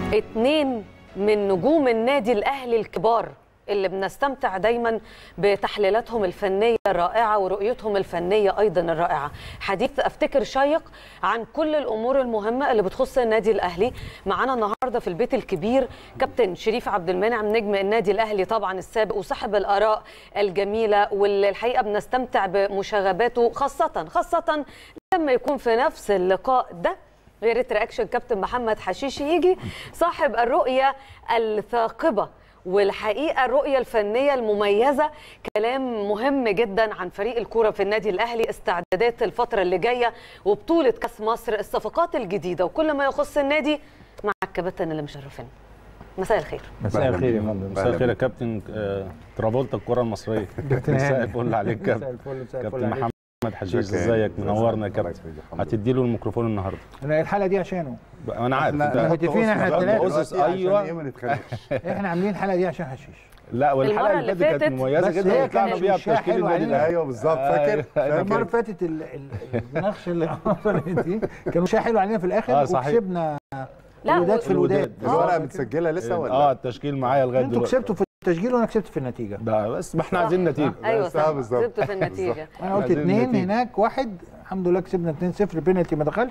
اتنين من نجوم النادي الاهلي الكبار اللي بنستمتع دايما بتحليلاتهم الفنيه الرائعه ورؤيتهم الفنيه ايضا الرائعه حديث افتكر شيق عن كل الامور المهمه اللي بتخص النادي الاهلي معانا النهارده في البيت الكبير كابتن شريف عبد المنعم نجم النادي الاهلي طبعا السابق وصاحب الاراء الجميله واللي الحقيقه بنستمتع بمشاغباته خاصه خاصه لما يكون في نفس اللقاء ده يا ريت رياكشن كابتن محمد حشيش يجي صاحب الرؤيه الثاقبه والحقيقه الرؤيه الفنيه المميزه كلام مهم جدا عن فريق الكوره في النادي الاهلي استعدادات الفتره اللي جايه وبطوله كاس مصر الصفقات الجديده وكل ما يخص النادي مع الكباتن اللي مشرفين مساء الخير مساء الخير يا فندم مساء الخير يا كابتن آه، ترافولتا الكره المصريه مساء الفل عليك مساء كابتن الفل مساء الفل كابتن عليك. محمد حشيش ازيك منورنا يا كابتن هتدي له الميكروفون النهارده انا الحلقه دي عشانه بقى انا عارف إحنا انت متفقين إحنا التلاتة. أسس، ايوه احنا عاملين الحلقه دي عشان حشيش لا والحلقه المرة اللي اللي فاتت كانت فاتت مميزه بس جدا هي وطلعنا كانت بيها وشها بتشكيل حلو النادي علينا. الاهلي ايوه بالظبط أيوة، فاكر أيوة. المره اللي فاكر فاتت ال- ال- النقش اللي عملت دي كان وشها حلو علينا في الاخر آه، صحيح. وكسبنا لا، الوداد و- في الوداد الوداد. الورقه متسجله لسه ولا اه التشكيل معايا لغايه انتوا دلوقتي كسبتوا في التسجيل وانا كسبت في النتيجه ده بس ما احنا عايزين نتيجه ايوه بس- صح آه، بالظبط. كسبت في النتيجه انا قلت عايزين اثنين نتيجة. هناك واحد الحمد لله كسبنا 2-0 بينالتي ما دخلش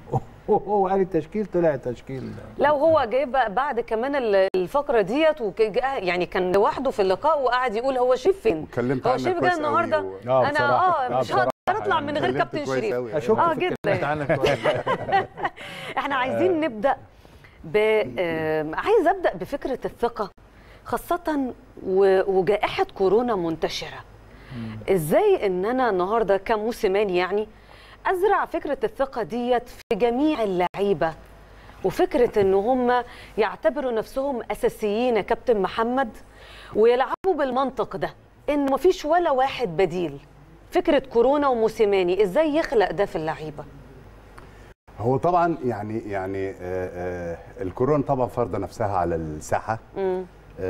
وهو قال التشكيل طلع التشكيل لو هو جاي بقى بعد كمان ال- الفقره ديت وك- جا- يعني كان لوحده في اللقاء وقعد يقول هو شريف فين اتكلمت هو عنك شريف كويس جاي قوي النهارده و- آه، انا بصراحة. اه آه، مش هقدر بصراحة اطلع يعني. من غير اتكلمت كابتن كويس شريف قوي. اشك آه، في جدا. الكلمات عنك شوية. احنا عايزين نبدا ب آم، عايز ابدا بفكره الثقه خاصه و- وجائحه كورونا منتشره ازاي ان انا النهارده كموسيماني يعني ازرع فكره الثقه ديت في جميع اللعيبه وفكره ان هم يعتبروا نفسهم اساسيين يا كابتن محمد ويلعبوا بالمنطق ده ان مفيش ولا واحد بديل فكره كورونا وموسيماني ازاي يخلق ده في اللعيبه هو طبعا يعني يعني آه، آه، الكورونا طبعا فرض نفسها على الساحه مم.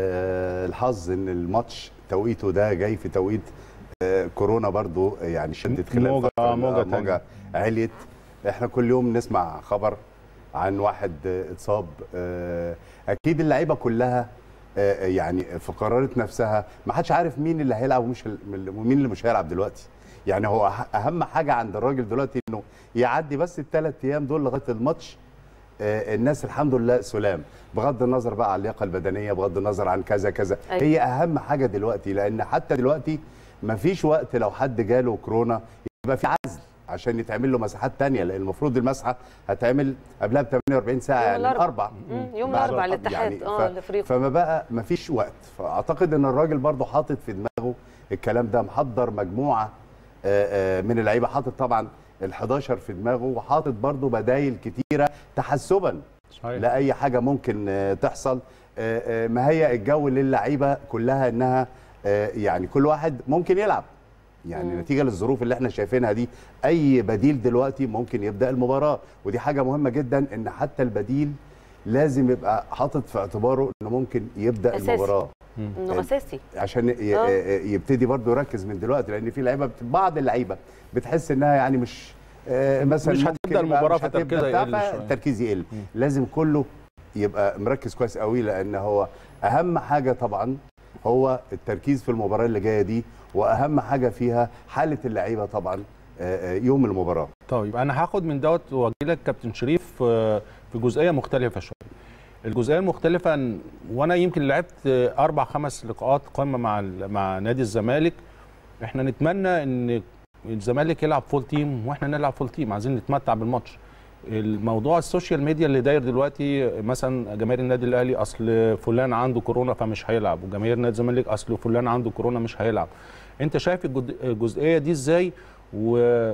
آه، الحظ ان الماتش توقيته ده جاي في توقيت آه، كورونا برضو يعني شدت خلال موجة- فترة- آه، موجة آه، تانية. موجة عليت احنا كل يوم نسمع خبر عن واحد آه، اتصاب آه، اكيد اللعيبه كلها آه، يعني في قرارات نفسها ما حدش عارف مين اللي هيلعب ومش ومين اللي مش هيلعب دلوقتي يعني هو أه- اهم حاجه عند الراجل دلوقتي انه يعدي بس الثلاث ايام دول لغايه الماتش آه، الناس الحمد لله سلام بغض النظر بقى عن اللياقه البدنيه بغض النظر عن كذا كذا أيوة. هي اهم حاجه دلوقتي لان حتى دلوقتي ما فيش وقت لو حد جاله كورونا يبقى في عزل عشان يتعمل له مساحات تانية لان المفروض المسحه هتعمل قبلها ب 48 ساعه يوم يعني الأربع. اربع مم، يوم بعد الاربعاء الأربع. الاتحاد يعني اه ف- الافريقي فما بقى ما فيش وقت فاعتقد ان الراجل برضه حاطط في دماغه الكلام ده محضر مجموعه آه، آه، من اللعيبه حاطط طبعا ال11 في دماغه وحاطط برضه بدايل كتيره تحسبا صحيح لاي حاجه ممكن آه، تحصل آه، آه، مهيئ الجو للعيبه كلها انها آه، يعني كل واحد ممكن يلعب يعني مم. نتيجه للظروف اللي احنا شايفينها دي اي بديل دلوقتي ممكن يبدا المباراه ودي حاجه مهمه جدا ان حتى البديل لازم يبقى حاطط في اعتباره انه ممكن يبدا أساسي. المباراه انه اساسي عشان ي- آه. يبتدي برضه يركز من دلوقتي لان في لعيبه بت- بعض اللعيبه بتحس انها يعني مش آه، مثلا مش ممكن هتبدأ يبقى المباراة مش هتبدأ فتركيزها بتاع، يقل شوية. فالتركيز يقل مم. لازم كله يبقى مركز كويس قوي لان هو اهم حاجه طبعا هو التركيز في المباراه اللي جايه دي واهم حاجه فيها حاله اللعيبه طبعا آه، آه، يوم المباراه طيب انا هاخد من دوت واجي لك كابتن شريف آه، في جزئيه مختلفه شويه الجزئيه المختلفه إن- وانا يمكن لعبت آه، اربع خمس لقاءات قمه مع ال- مع نادي الزمالك احنا نتمنى ان الزمالك يلعب فول تيم واحنا نلعب فول تيم عايزين نتمتع بالماتش الموضوع السوشيال ميديا اللي داير دلوقتي مثلا جماهير النادي الاهلي اصل فلان عنده كورونا فمش هيلعب وجماهير نادي الزمالك اصل فلان عنده كورونا مش هيلعب انت شايف الجد- الجزئيه دي ازاي وهل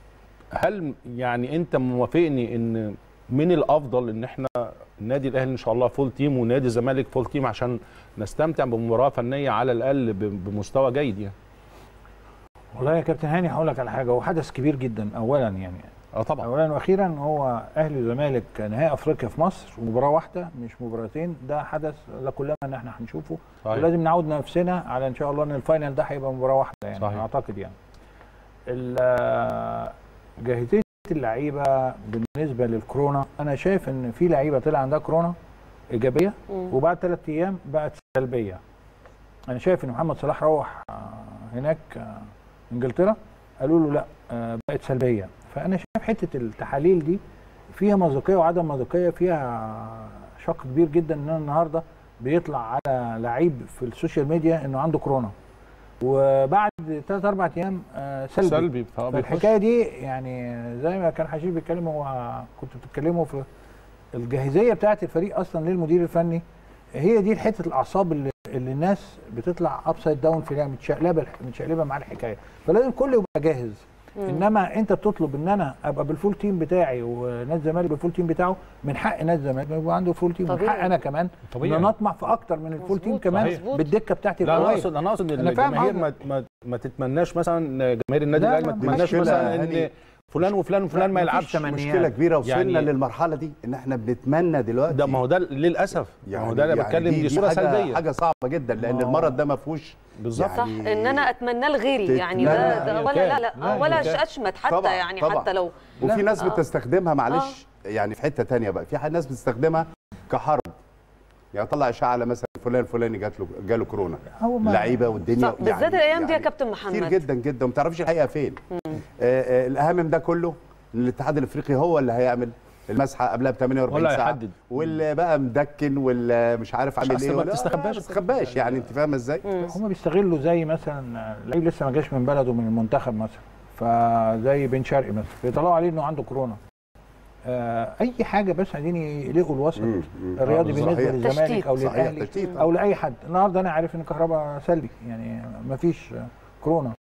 يعني انت موافقني ان من الافضل ان احنا النادي الاهلي ان شاء الله فول تيم ونادي الزمالك فول تيم عشان نستمتع بمباراه فنيه على الاقل ب- بمستوى جيد يعني والله يا كابتن هاني هقول لك على حاجه هو حدث كبير جدا اولا يعني اه طبعا اولا واخيرا هو اهلي والزمالك نهائي افريقيا في مصر مباراه واحده مش مباراتين ده حدث لا كلنا ان احنا هنشوفه صحيح. ولازم نعود نفسنا على ان شاء الله ان الفاينل ده هيبقى مباراه واحده يعني صحيح. اعتقد يعني ال- جاهزيه اللعيبه بالنسبه للكورونا انا شايف ان في لعيبه طلع عندها كورونا ايجابيه مم. وبعد ثلاث ايام بقت سلبيه انا شايف ان محمد صلاح روح آه، هناك آه، انجلترا قالوا له لا آه، بقت سلبيه فانا شايف حته التحاليل دي فيها مصداقيه وعدم مصداقيه فيها شق كبير جدا ان أنا النهارده بيطلع على لعيب في السوشيال ميديا انه عنده كورونا وبعد ثلاث اربع ايام آه، سلبي, سلبي فهو بيخش. فالحكايه دي يعني زي ما كان حشيش بيتكلم هو كنت بتتكلموا في الجاهزيه بتاعه الفريق اصلا للمدير الفني هي دي حته الاعصاب اللي, اللي الناس بتطلع ابسايد داون فيها متشقلبه متشقلبه مع الحكايه فلازم كله يبقى جاهز انما انت بتطلب ان انا ابقى بالفول تيم بتاعي ونادي الزمالك بالفول تيم بتاعه من حق نادي الزمالك يبقى عنده فول تيم من طبيعي. حق انا كمان طبيعي. ان نطمع في اكتر من الفول تيم مظبوط، كمان مظبوط. بالدكه بتاعتي لا انا القويه اقصد انا اقصد أنا فاهم الجماهير ما, قصدك. ما, ما تتمناش مثلا جماهير النادي لا، الاهلي ما لا، تتمناش مشكلة مثلا هاني. ان فلان وفلان وفلان ما لا، مفيش يلعبش تمنيات. مشكله كبيره وصلنا يعني- للمرحله دي ان احنا بنتمنى دلوقتي ده ما هو ده للاسف ما هو ده اللي بتكلم دي, صوره حاجة سلبيه حاجه صعبه جدا لان ما هو- المرض ده ما فيهوش بالظبط صح ان انا اتمناه لغيري يعني لا، ده, لا، ده هي ولا لا لا, لا، آه، ولا هي اشمت حتى طبعاً، يعني طبعاً. حتى لو وفي ناس آه. بتستخدمها معلش يعني في حته تانية بقى في ح- ناس بتستخدمها كحرب يعني طلع اشاعه على مثلا فلان الفلاني جات له جاله كورونا هو ما- اللعيبه والدنيا صح، بالذات الأيام دي يا كابتن كتير محمد. جدا جدا وما تعرفش الحقيقه فين آه آه الاهم من ده كله ان الاتحاد الافريقي هو اللي هيعمل المسحه قبلها ب 48 ولا ساعه هيحدد. واللي بقى مدكن واللي مش عارف عامل أصل ايه ما ولا بتستخباش. ما بتستخباش يعني انت فاهمه ازاي هم بيستغلوا زي مثلا لعيب لسه ما جاش من بلده من المنتخب مثلا فزي بن شرقي مثلا بيطلعوا عليه انه عنده كورونا آه اي حاجه بس عايزين يلقوا الوسط مم، مم. الرياضي آه، بالنسبه صحيح. للزمالك او صحيح، للاهلي تشتيت. او لاي حد النهارده انا عارف ان كهربا سلبي يعني ما فيش كورونا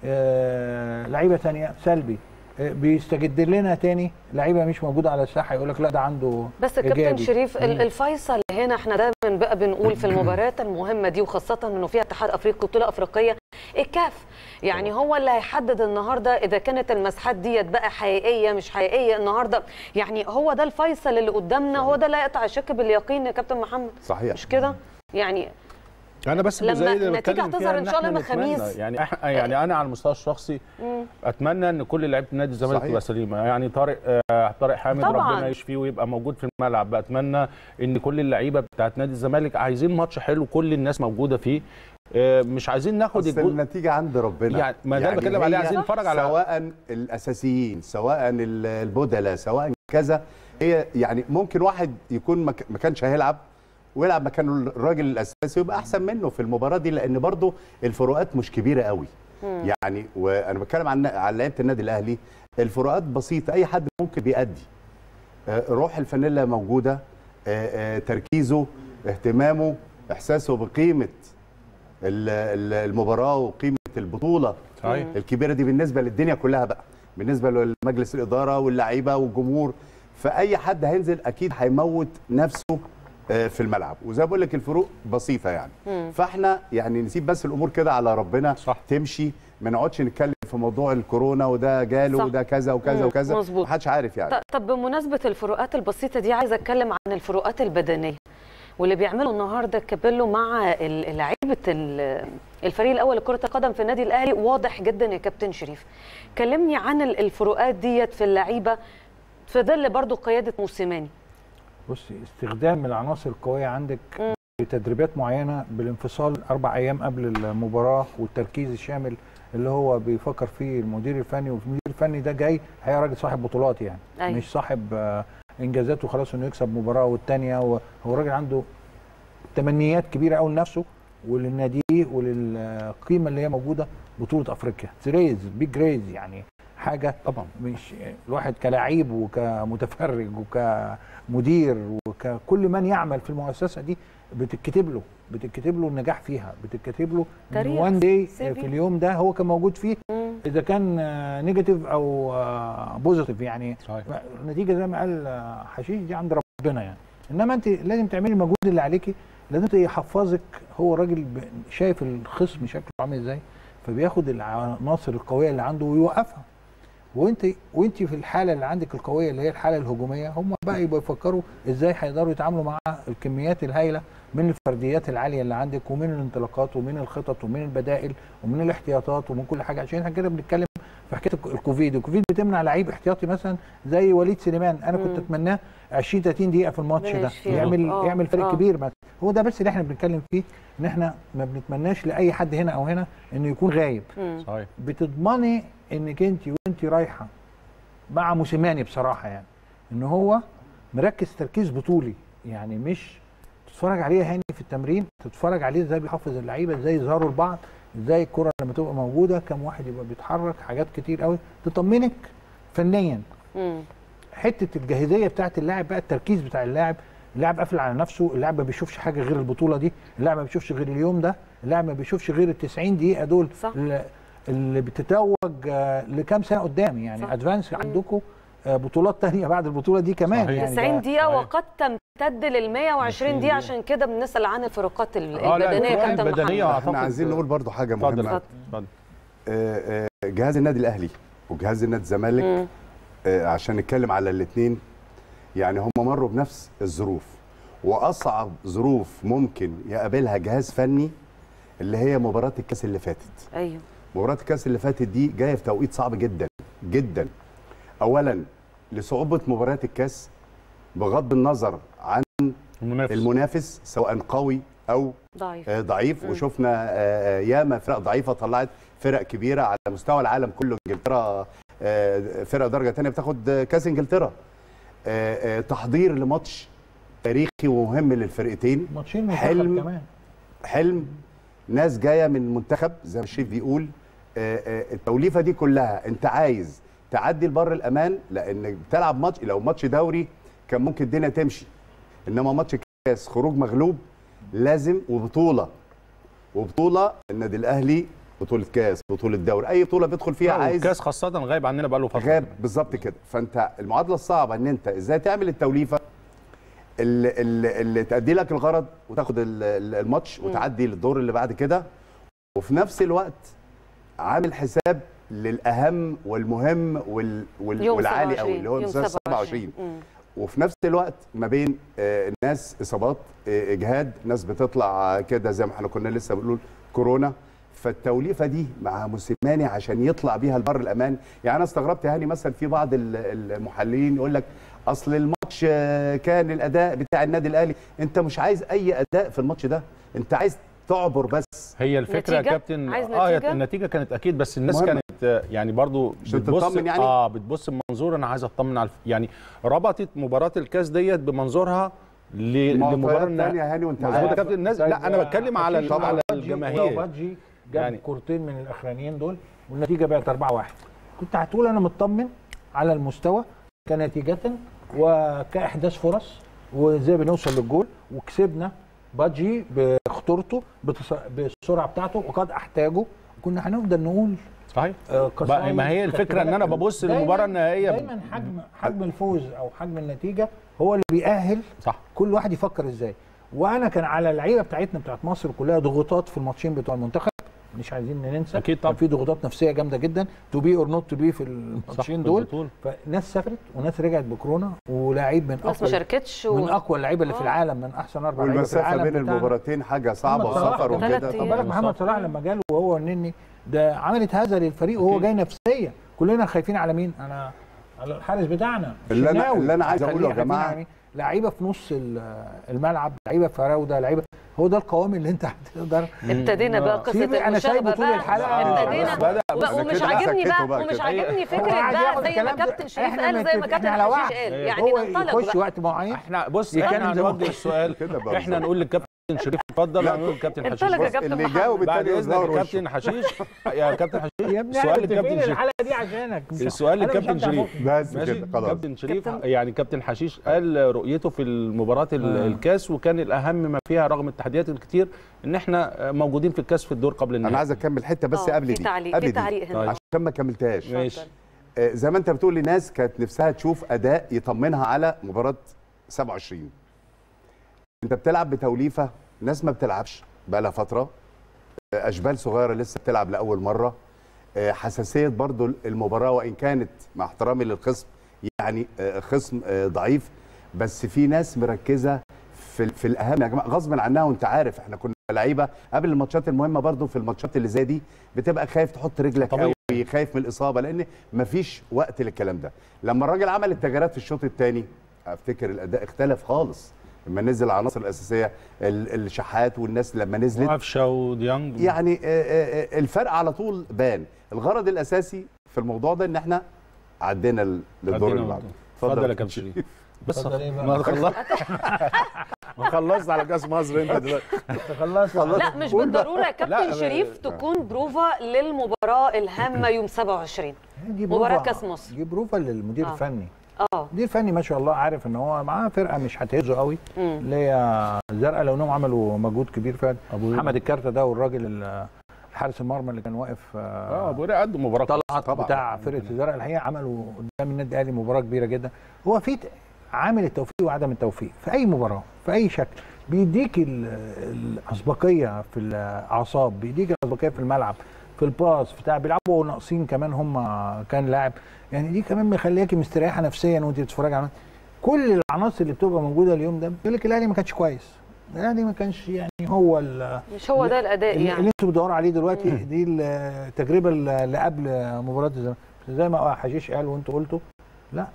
آه لعيبه ثانيه سلبي آه بيستجد لنا تاني لعيبه مش موجوده على الساحه يقول لك لا ده عنده بس كابتن إيجابي. شريف ال- مم. الفيصل هنا احنا دايما بقى بنقول في المباريات المهمه دي وخاصه انه فيها اتحاد افريقي بطوله افريقيه الكاف يعني هو اللي هيحدد النهارده اذا كانت المساحات ديت بقى حقيقيه مش حقيقيه النهارده يعني هو ده الفيصل اللي قدامنا هو ده لا يقطع الشك باليقين يا كابتن محمد صحيح مش كده يعني انا بس لما زي اللي النتيجة بتكلم هتظهر فيها إن شاء الله إحنا يوم الخميس. نتمنى. يعني احنا يعني انا على المستوى الشخصي اتمنى ان كل لعيبه نادي الزمالك صحيح. تبقى سليمه يعني طارق آه، طارق حامد طبعاً. ربنا يشفيه ويبقى موجود في الملعب اتمنى ان كل اللعيبه بتاعت نادي الزمالك عايزين ماتش حلو كل الناس موجوده فيه آه، مش عايزين ناخد اصل الجو... النتيجه عند ربنا يعني ما ده اللي بتكلم عليه، هي عايزين نتفرج على- سواء الاساسيين سواء ال- البدلاء سواء كذا هي يعني ممكن واحد يكون ما ك- ما كانش هيلعب ويلعب مكانه الراجل الاساسي ويبقى احسن منه في المباراه دي لان برضه الفروقات مش كبيره قوي يعني وانا بتكلم عن عن لعيبه النادي الاهلي الفروقات بسيطه اي حد ممكن بيأدي آه، روح الفانيلا موجوده آه، آه، تركيزه اهتمامه احساسه بقيمه ال- ال- المباراه وقيمه البطوله صحيح. الكبيره دي بالنسبه للدنيا كلها بقى بالنسبه لمجلس الاداره واللعيبه والجمهور فاي حد هينزل اكيد هيموت نفسه آه، في الملعب وزي ما بقول لك الفروق بسيطه يعني فاحنا يعني نسيب بس الامور كده على ربنا صح. تمشي ما نقعدش نتكلم في موضوع الكورونا وده جاله صح. وده كذا وكذا مم، وكذا مظبوط. محدش عارف يعني ط- طب بمناسبة الفروقات البسيطة دي عايزة أتكلم عن الفروقات البدنية واللي بيعمله النهارده كابيلو مع ال- لعيبة ال- الفريق الأول لكرة القدم في النادي الأهلي واضح جدا يا كابتن شريف كلمني عن ال- الفروقات ديت في اللعيبة في ظل برضو قيادة موسيماني بصي استخدام العناصر القويه عندك في تدريبات معينه بالانفصال اربع ايام قبل المباراه والتركيز الشامل اللي هو بيفكر فيه المدير الفني والمدير الفني ده جاي هي راجل صاحب بطولات يعني أيوة. مش صاحب آه، انجازات وخلاص انه يكسب مباراه والثانيه هو راجل عنده تمنيات كبيره قوي لنفسه وللنادي وللقيمه اللي هي موجوده بطوله افريقيا ريز بيج ريز يعني حاجه طبعا مش الواحد كلاعب وكمتفرج وكمدير وككل من يعمل في المؤسسه دي بتتكتب له بتتكتب له النجاح فيها بتتكتب له تاريخ، وان داي CV. في اليوم ده هو كان موجود فيه اذا كان نيجاتيف او بوزيتيف يعني صحيح. النتيجه زي ما قال آه، حشيش دي عند ربنا يعني انما انت لازم تعملي المجهود اللي عليكي لازم يحفظك هو راجل ب- شايف الخصم شكله عامل ازاي فبياخد العناصر القويه اللي عنده ويوقفها وانت وانت في الحاله اللي عندك القويه اللي هي الحاله الهجوميه هم بقى يبقوا يفكروا ازاي هيقدروا يتعاملوا مع الكميات الهائله من الفرديات العاليه اللي عندك ومن الانطلاقات ومن الخطط ومن البدائل ومن الاحتياطات ومن كل حاجه عشان احنا كده بنتكلم في حكايه الك- الكوفيد الكوفيد بتمنع لعيب احتياطي مثلا زي وليد سليمان انا كنت مم. اتمناه 20 30 دقيقه في الماتش ربنا ده يشفيه. يعمل آه، يعمل فرق آه. كبير مثلا هو ده بس اللي احنا بنتكلم فيه ان احنا ما بنتمناش لاي حد هنا او هنا انه يكون غايب مم. صحيح بتضمني انك انت وانت رايحه مع موسيماني بصراحه يعني ان هو مركز تركيز بطولي يعني مش تتفرج عليه هاني في التمرين تتفرج عليه ازاي بيحفظ اللعيبه ازاي يظهروا لبعض ازاي الكره لما تبقى موجوده كم واحد يبقى بيتحرك حاجات كتير قوي تطمنك فنيا مم. حته الجاهزيه بتاعت اللاعب بقى التركيز بتاع اللاعب اللاعب قافل على نفسه اللاعب ما بيشوفش حاجه غير البطوله دي اللاعب ما بيشوفش غير اليوم ده اللاعب ما بيشوفش غير ال 90 دقيقه دول صح. اللي- اللي بتتوج آه، لكام سنه قدام يعني صح. ادفانس عندكم آه، بطولات تانية بعد البطوله دي كمان صحيح. يعني 90 ده- دقيقة صحيح. وقد تمتد لل 120 دقيقة دقيقة. عشان كده بنسأل عن الفروقات ال- آه، لا، البدنية يا الفروقات كابتن البدنية محمد أعتقد- احنا عايزين نقول برضو حاجه اتفضل مهمه اتفضل آه، آه، جهاز النادي الاهلي وجهاز النادي الزمالك مم. آه، عشان نتكلم على الاثنين يعني هم مروا بنفس الظروف واصعب ظروف ممكن يقابلها جهاز فني اللي هي مباراه الكاس اللي فاتت ايوه مباراه الكاس اللي فاتت دي جايه في توقيت صعب جدا جدا اولا لصعوبه مباريات الكاس بغض النظر عن المنافس المنافس سواء قوي او ضعيف آه، ضعيف مم. وشفنا آه، آه، ياما فرق ضعيفه طلعت فرق كبيره على مستوى العالم كله انجلترا آه، فرق درجه ثانيه بتاخد آه، كاس انجلترا آه، آه، تحضير لماتش تاريخي ومهم للفرقتين ماتشين منتخب حلم كمان حلم ناس جايه من منتخب زي ما الشيف بيقول آه، آه، التوليفه دي كلها انت عايز تعدي لبر الامان لان بتلعب ماتش لو ماتش دوري كان ممكن الدنيا تمشي انما ماتش كاس خروج مغلوب لازم وبطوله وبطوله النادي الاهلي بطوله كاس بطوله دوري اي بطوله بيدخل فيها عايز الكاس خاصة غايب عننا بقاله فترة غاب بالظبط كده فانت المعادله الصعبه ان انت ازاي تعمل التوليفه اللي, اللي, اللي تأدي لك الغرض وتاخد ال- ال- الماتش وتعدي للدور اللي بعد كده وفي نفس الوقت عامل حساب للاهم والمهم وال وال يوم والعالي 27 قوي اللي هو يوم 27 مم. وفي نفس الوقت ما بين آه، ناس اصابات آه، اجهاد ناس بتطلع كده زي ما احنا كنا لسه بنقول كورونا فالتوليفه دي مع موسيماني عشان يطلع بيها لبر الامان يعني انا استغربت هاني مثلا في بعض ال- المحللين يقول لك اصل الماتش آه، كان الاداء بتاع النادي الاهلي انت مش عايز اي اداء في الماتش ده انت عايز تعبر بس هي الفكره يا نتيجة؟ كابتن عايز اه هي نتيجة؟ النتيجه كانت اكيد بس الناس مهمة. كانت آه، يعني برضو عشان بتبص تطمن يعني؟ اه بتبص بمنظور انا عايز اطمن على الف- يعني ربطت مباراه الكاس ديت بمنظورها ل- لمباراه معطيات النا- تانية يا هاني وانت مظبوط يا عارف كابتن الناس لا انا بتكلم على ال- طبعاً على بادجي- الجماهير بادجي جاب يعني- يعني كورتين من الاخرانيين دول والنتيجه بقت 4 1 كنت هتقول انا مطمن على المستوى كنتيجه وكاحداث فرص وازاي بنوصل للجول وكسبنا بادجي بخطورته بتص- بالسرعه بتاعته وقد احتاجه كنا هنفضل نقول صحيح آه، بقى قصايم، ما هي الفكره ان انا ببص دايماً- للمباراه النهائيه دايما حجم حجم الفوز او حجم النتيجه هو اللي بيأهل صح كل واحد يفكر ازاي وانا كان على اللعيبه بتاعتنا بتاعت مصر كلها ضغوطات في الماتشين بتوع المنتخب مش عايزين ننسى أكيد طبعاً. كان في ضغوطات نفسيه جامده جدا تو بي اور نوت تو بي في الماتشين في دول البطولة. فناس سافرت وناس رجعت بكورونا ولاعيب من ناس ما اقوى شاركتش من و... اقوى اللعيبه اللي في آه. العالم من احسن اربع لعيبه في والمسافه العالم بين بتاعنا. المباراتين حاجه صعبه محمد صلاح وسفر كمان. ثلاث وكده أيام. خد بالك محمد صلاح لما جاله وهو النني ده عملت هذا للفريق وهو أكيد. جاي نفسيا كلنا خايفين على مين انا على الحارس بتاعنا اللي أنا- الشناوي. اللي أنا عايز خليه أقوله يا خايفين جماعة. على مين؟ لعيبه في نص ال- الملعب لعيبه فراوده لعيبه هو ده القوام اللي انت هتقدر ابتدينا بقى آه. قصه سيبي، أنا المشاغبه سايبه طول بقى الحلقة. ابتدينا آه، بدأ- و- بدأ ومش كده عاجبني سكته بقى بقى ومش كده. عاجبني فكره هو عايز بقى ياخد زي ما الكلام ده. كابتن شريف إحنا قال زي ما متفقين كابتن على حشيش وعد. قال إيه. يعني هو ننطلق يخش بقى وقت معين احنا بص يتكلم احنا زي ما هنوجه هو. السؤال كده بقى احنا نقول للكابتن شريف اتفضل هنقول للكابتن حشيش انطلق يا بص، كابتن اللي محمد جاوب بعد التاني اذنك يظهر يا وشه. كابتن حشيش يا كابتن حشيش يا ابني السؤال احنا للكابتن متفقين شريف الحلقه دي عشانك مش- السؤال أنا مش للكابتن هبدأ شريف مخي. بس ماشي كده خلاص كابتن شريف كابتن- يعني كابتن حشيش قال رؤيته في المباراه ال- آه. الكاس وكان الاهم ما فيها رغم التحديات الكتير ان احنا موجودين في الكاس في الدور قبل النهائي انا عايز اكمل حته بس آه، قبل في دي تعليق قبل في دي تعليق هنا طيب. عشان ما كملتهاش ماشي اتفضل. آه، زي ما انت بتقول لناس كانت نفسها تشوف اداء يطمنها على مباراه 27 انت بتلعب بتوليفه ناس ما بتلعبش بقى لها فتره آه، اشبال صغيره لسه بتلعب لاول مره آه، حساسيه برضو المباراه وان كانت مع احترامي للخصم يعني آه، خصم آه، ضعيف بس في ناس مركزه في في الاهم يا جماعه غصب عنها وانت عارف احنا كنا لعيبه قبل الماتشات المهمه برضو في الماتشات اللي زي دي بتبقى خايف تحط رجلك طبيعي. قوي جري خايف من الاصابه لان مفيش وقت للكلام ده لما الراجل عمل التغييرات في الشوط الثاني افتكر الاداء اختلف خالص لما نزل العناصر الاساسيه ال- الشحات والناس لما نزلت وقفشه وديانج يعني آه، آه، آه، الفرق على طول بان الغرض الاساسي في الموضوع ده ان احنا عدينا ال- للدور عدينا اللي بعده اتفضل يا كابتن شريف بس اتفضل إيه بقى؟ ما خلصت ما خلصت على كاس مصر انت دلوقتي خلصت لا مش بالضروره يا لا، كابتن ب- شريف تكون بروفا للمباراه الهامه يوم 27 دي مباراة بروفة- كأس مصر. دي بروفه للمدير آه. الفني اه المدير الفني ما شاء الله عارف ان هو معاه فرقه مش هتهزه قوي مم. اللي هي الزرقاء لو انهم عملوا مجهود كبير فعلا ابو محمد الكارته ده والراجل ال- حارس المرمى اللي كان واقف اه آه ابو ريق قدم مباراه طلعت طبعاً. بتاع فرقه الزرقاء الحقيقه عملوا قدام النادي الاهلي مباراه كبيره جدا هو في ت- عامل التوفيق وعدم التوفيق في اي مباراه في اي شكل بيديك ال- الاسبقيه في الاعصاب بيديك الاسبقيه في الملعب في الباص بتاع بيلعبوا ناقصين كمان هم كان لاعب يعني دي كمان مخلياكي مستريحه نفسيا وانت بتتفرجي على كل العناصر اللي بتبقى موجوده اليوم ده بيقول لك الاهلي ما كانش كويس الاهلي ما كانش يعني هو ال- مش هو ده الاداء اللي, يعني اللي انتوا بتدوروا عليه دلوقتي دي التجربه اللي قبل مباراه الزمالك زي ما حشيش قال وانتوا قلتوا لا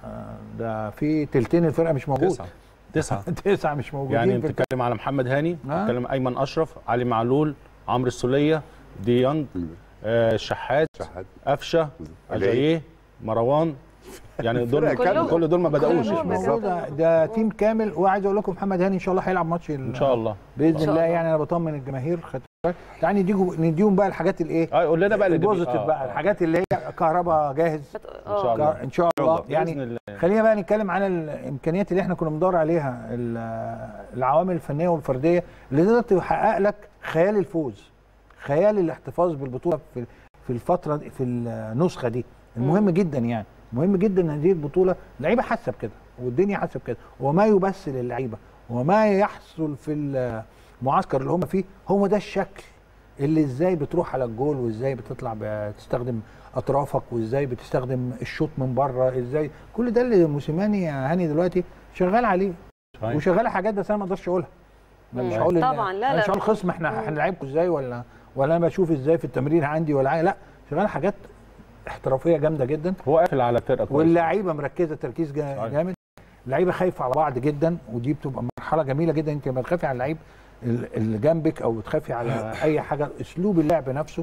ده في تلتين الفرقه مش موجود تسعه تسعه تسعه مش موجودين يعني في الفرقة. بتتكلم على محمد هاني آه. بتتكلم ايمن اشرف علي معلول عمرو السوليه ديانج آه الشحات شحات قفشه أجاييه. اجاييه مروان يعني دول الفرقة كاملة. كل دول ما بداوش كلهم مش موجود ده, ده تيم كامل وعايز اقول لكم محمد هاني ان شاء الله هيلعب ماتش ان شاء الله باذن إن شاء الله الله. يعني انا بطمن الجماهير خدت بالك؟ تعالى نديهم نديهم بقى الحاجات الايه اه قول لنا بقى اللي البوزيتيف آه، بقى آه. الحاجات اللي هي كهرباء جاهز ان شاء الله ان شاء الله بإذن يعني الله. خلينا بقى نتكلم على الامكانيات اللي احنا كنا بندور عليها ال- العوامل الفنيه والفرديه اللي تقدر تحقق لك خيال الفوز خيال الاحتفاظ بالبطوله في في الفتره دي في النسخه دي المهم جدا يعني مهم جدا ان هذه البطوله اللعيبه حاسه بكده والدنيا حاسه بكده وما يبث للعيبه وما يحصل في المعسكر اللي هم فيه هو ده الشكل اللي ازاي بتروح على الجول وازاي بتطلع بتستخدم اطرافك وازاي بتستخدم الشوط من بره ازاي كل ده اللي موسيماني يا هاني دلوقتي شغال عليه صحيح. وشغال حاجات بس انا ما اقدرش اقولها أنا مش مم. هقول إن- طبعاً، لا، أنا لا. مش هقول خصم احنا هنلعبكم ازاي ولا ولا انا بشوف ازاي في التمرين عندي ولا عاي- لا شغال حاجات احترافيه جامده جدا هو قافل على فرقه كويسة. واللعيبه مركزه تركيز جا- صحيح. جامد اللعيبه خايفه على بعض جدا ودي بتبقى مرحله جميله جدا انت لما تخافي على اللعيب ال- اللي جنبك او بتخافي على اي حاجه اسلوب اللعب نفسه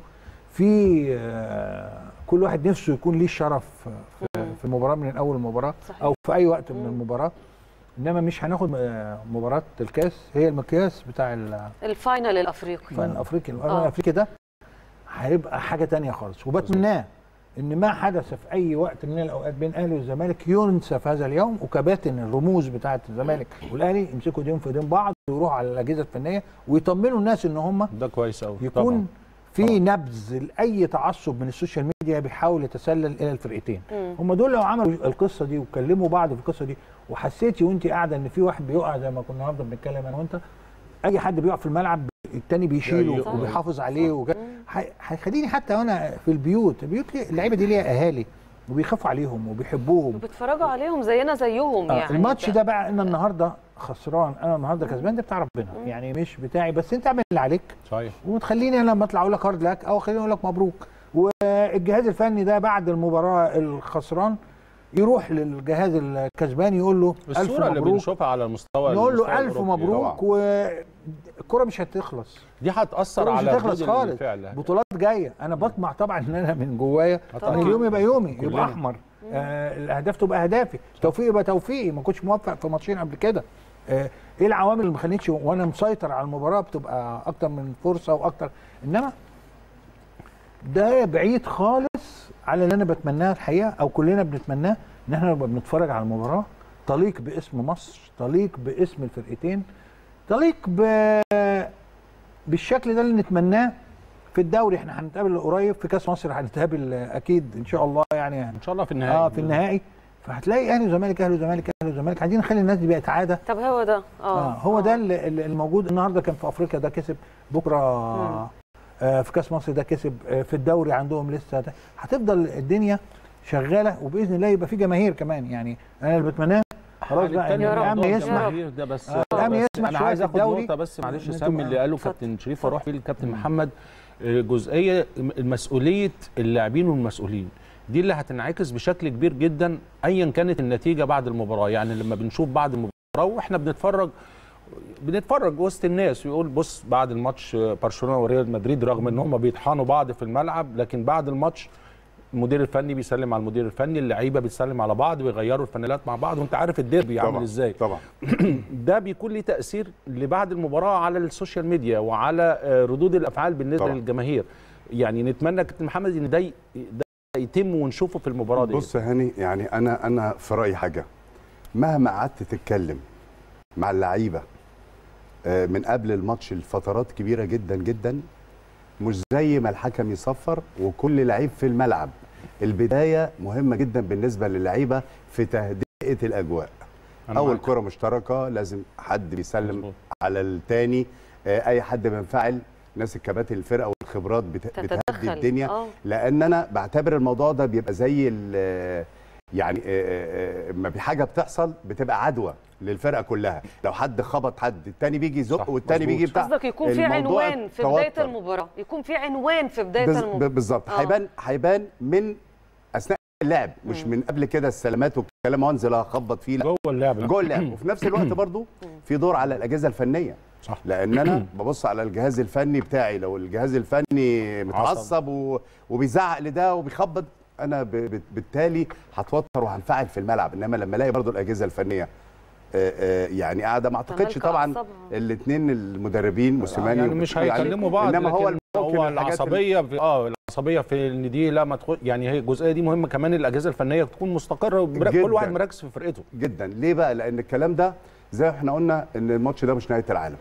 في آه، كل واحد نفسه يكون ليه الشرف في- في المباراه من اول المباراه صحيح. او في اي وقت من المباراه انما مش هناخد آه، مباراه الكاس هي المقياس بتاع ال- الفاينل الافريقي الفن الافريقي الفن آه. الافريقي ده هيبقى حاجه تانية خالص وبتمناه ان ما حدث في اي وقت من الاوقات بين الاهلي والزمالك ينسى في هذا اليوم وكباتن الرموز بتاعه الزمالك والاهلي يمسكوا ايديهم في ايدين بعض ويروحوا على الاجهزه الفنيه ويطمنوا الناس ان هم ده كويس قوي يكون في نبذ لاي تعصب من السوشيال ميديا بيحاول يتسلل الى الفرقتين مم. هم دول لو عملوا القصه دي وكلموا بعض في القصه دي وحسيتي وانت قاعده ان في واحد بيقع زي ما كنا النهارده بنتكلم انا وانت اي حد بيقع في الملعب التاني بيشيله صح. وبيحافظ عليه وج... هي- هيخليني حتى وانا في البيوت البيوت ليه- اللعيبه دي ليها اهالي وبيخافوا عليهم وبيحبوهم وبتفرجوا عليهم زينا زيهم آه يعني الماتش ده بقى انا النهارده خسران انا النهارده كسبان ده بتاع ربنا يعني مش بتاعي بس انت اعمل اللي عليك صحيح وتخليني انا لما اطلع اقول لك هارد لك او خليني اقول لك مبروك والجهاز الفني ده بعد المباراه الخسران يروح للجهاز الكسبان يقول له الف الصوره اللي مبروك بنشوفها على المستوى نقول المستوى له الف الأوروبي مبروك والكره مش هتخلص دي هتاثر الكرة مش على هتخلص ردود خالص الفعل بطولات جايه انا بطمع طبعا ان انا من جوايا طبعاً. ان اليوم يبقى يومي كلنا. يبقى احمر آه الاهداف تبقى اهدافي توفيق يبقى توفيقي ما كنتش موفق في ماتشين قبل كده آه ايه العوامل اللي ما خلتش وانا مسيطر على المباراه بتبقى اكتر من فرصه واكتر انما ده بعيد خالص على اللي انا بتمناه الحقيقه او كلنا بنتمناه ان احنا نبقى بنتفرج على المباراه تليق باسم مصر تليق باسم الفرقتين تليق ب... بالشكل ده اللي نتمناه في الدوري احنا هنتقابل قريب في كاس مصر هنتقابل اكيد ان شاء الله يعني ان شاء الله في النهائي اه في النهائي فهتلاقي اهلي وزمالك اهلي وزمالك اهلي وزمالك عايزين نخلي الناس دي بقت عاده طب هو ده اه هو ده اللي اللي الموجود النهارده كان في افريقيا ده كسب بكره آه في كاس مصر ده كسب آه في الدوري عندهم لسه ده هتفضل الدنيا شغاله وباذن الله يبقى في جماهير كمان يعني انا اللي بتمناه خلاص بقى ان يا رب. الامن يا يسمح رب. ده بس آه، الأمن بس يسمح انا شوية عايز في اخد الدوري نقطه بس معلش إن سامي تبقى- اللي قاله اتفضل. كابتن شريف واروح فيه للكابتن محمد جزئيه مسؤوليه اللاعبين والمسؤولين دي اللي هتنعكس بشكل كبير جدا ايا كانت النتيجه بعد المباراه يعني لما بنشوف بعد المباراه واحنا بنتفرج بنتفرج وسط الناس ويقول بص بعد الماتش برشلونه وريال مدريد رغم ان هم بيطحنوا بعض في الملعب لكن بعد الماتش المدير الفني بيسلم على المدير الفني اللعيبه بتسلم على بعض بيغيروا الفانيلات مع بعض وانت عارف الديربي عامل طبعا ازاي طبعا ده بيكون ليه تاثير لبعد المباراه على السوشيال ميديا وعلى آه، ردود الافعال بالنسبه طبعا. للجماهير يعني نتمنى كابتن محمد ان ده ي- ده يتم ونشوفه في المباراه دي بص يا هاني يعني انا انا في رايي حاجه مهما قعدت تتكلم مع اللعيبه آه، من قبل الماتش لفترات كبيره جدا جدا مش زي ما الحكم يصفر وكل لعيب في الملعب البدايه مهمه جدا بالنسبه للعيبه في تهدئه الاجواء أنا اول معاك. كره مشتركه لازم حد بيسلم مظبوط. على التاني آه، اي حد بينفعل ناس الكباتن الفرقه والخبرات بت- بتهدي تتدخل الدنيا آه. لان انا بعتبر الموضوع ده بيبقى زي ال- يعني آه، آه، ما في حاجه بتحصل بتبقى عدوى للفرقه كلها لو حد خبط حد التاني بيجي يزق صح، والتاني مظبوط. بيجي بتاع قصدك يكون في الموضوع عنوان في بدايه توتر. المباراه يكون في عنوان في بدايه بز- المباراه بالظبط آه. هيبان هيبان من اثناء اللعب مش مم. من قبل كده السلامات والكلام وانزل اخبط فيه لا جوه اللعبه جوه اللعب وفي نفس الوقت برضو في دور على الاجهزه الفنيه صح لان انا ببص على الجهاز الفني بتاعي لو الجهاز الفني متعصب و... وبيزعق لده وبيخبط انا ب... ب... بالتالي هتوتر وهنفعل في الملعب انما لما الاقي برضو الاجهزه الفنيه آه، آه، يعني قاعده ما اعتقدش تمالك طبعا أعصابها. الاثنين المدربين موسيماني يعني مش يعني هيكلموا بعض انما هو لكن ممكن هو الحاجات العصبيه في اه العصبيه في ان دي لا ما تخش يعني هي الجزئيه دي مهمه كمان الاجهزه الفنيه تكون مستقره ومر- جداً. كل واحد مركز في فرقته جدا ليه بقى لان الكلام ده زي ما احنا قلنا ان الماتش ده مش نهايه العالم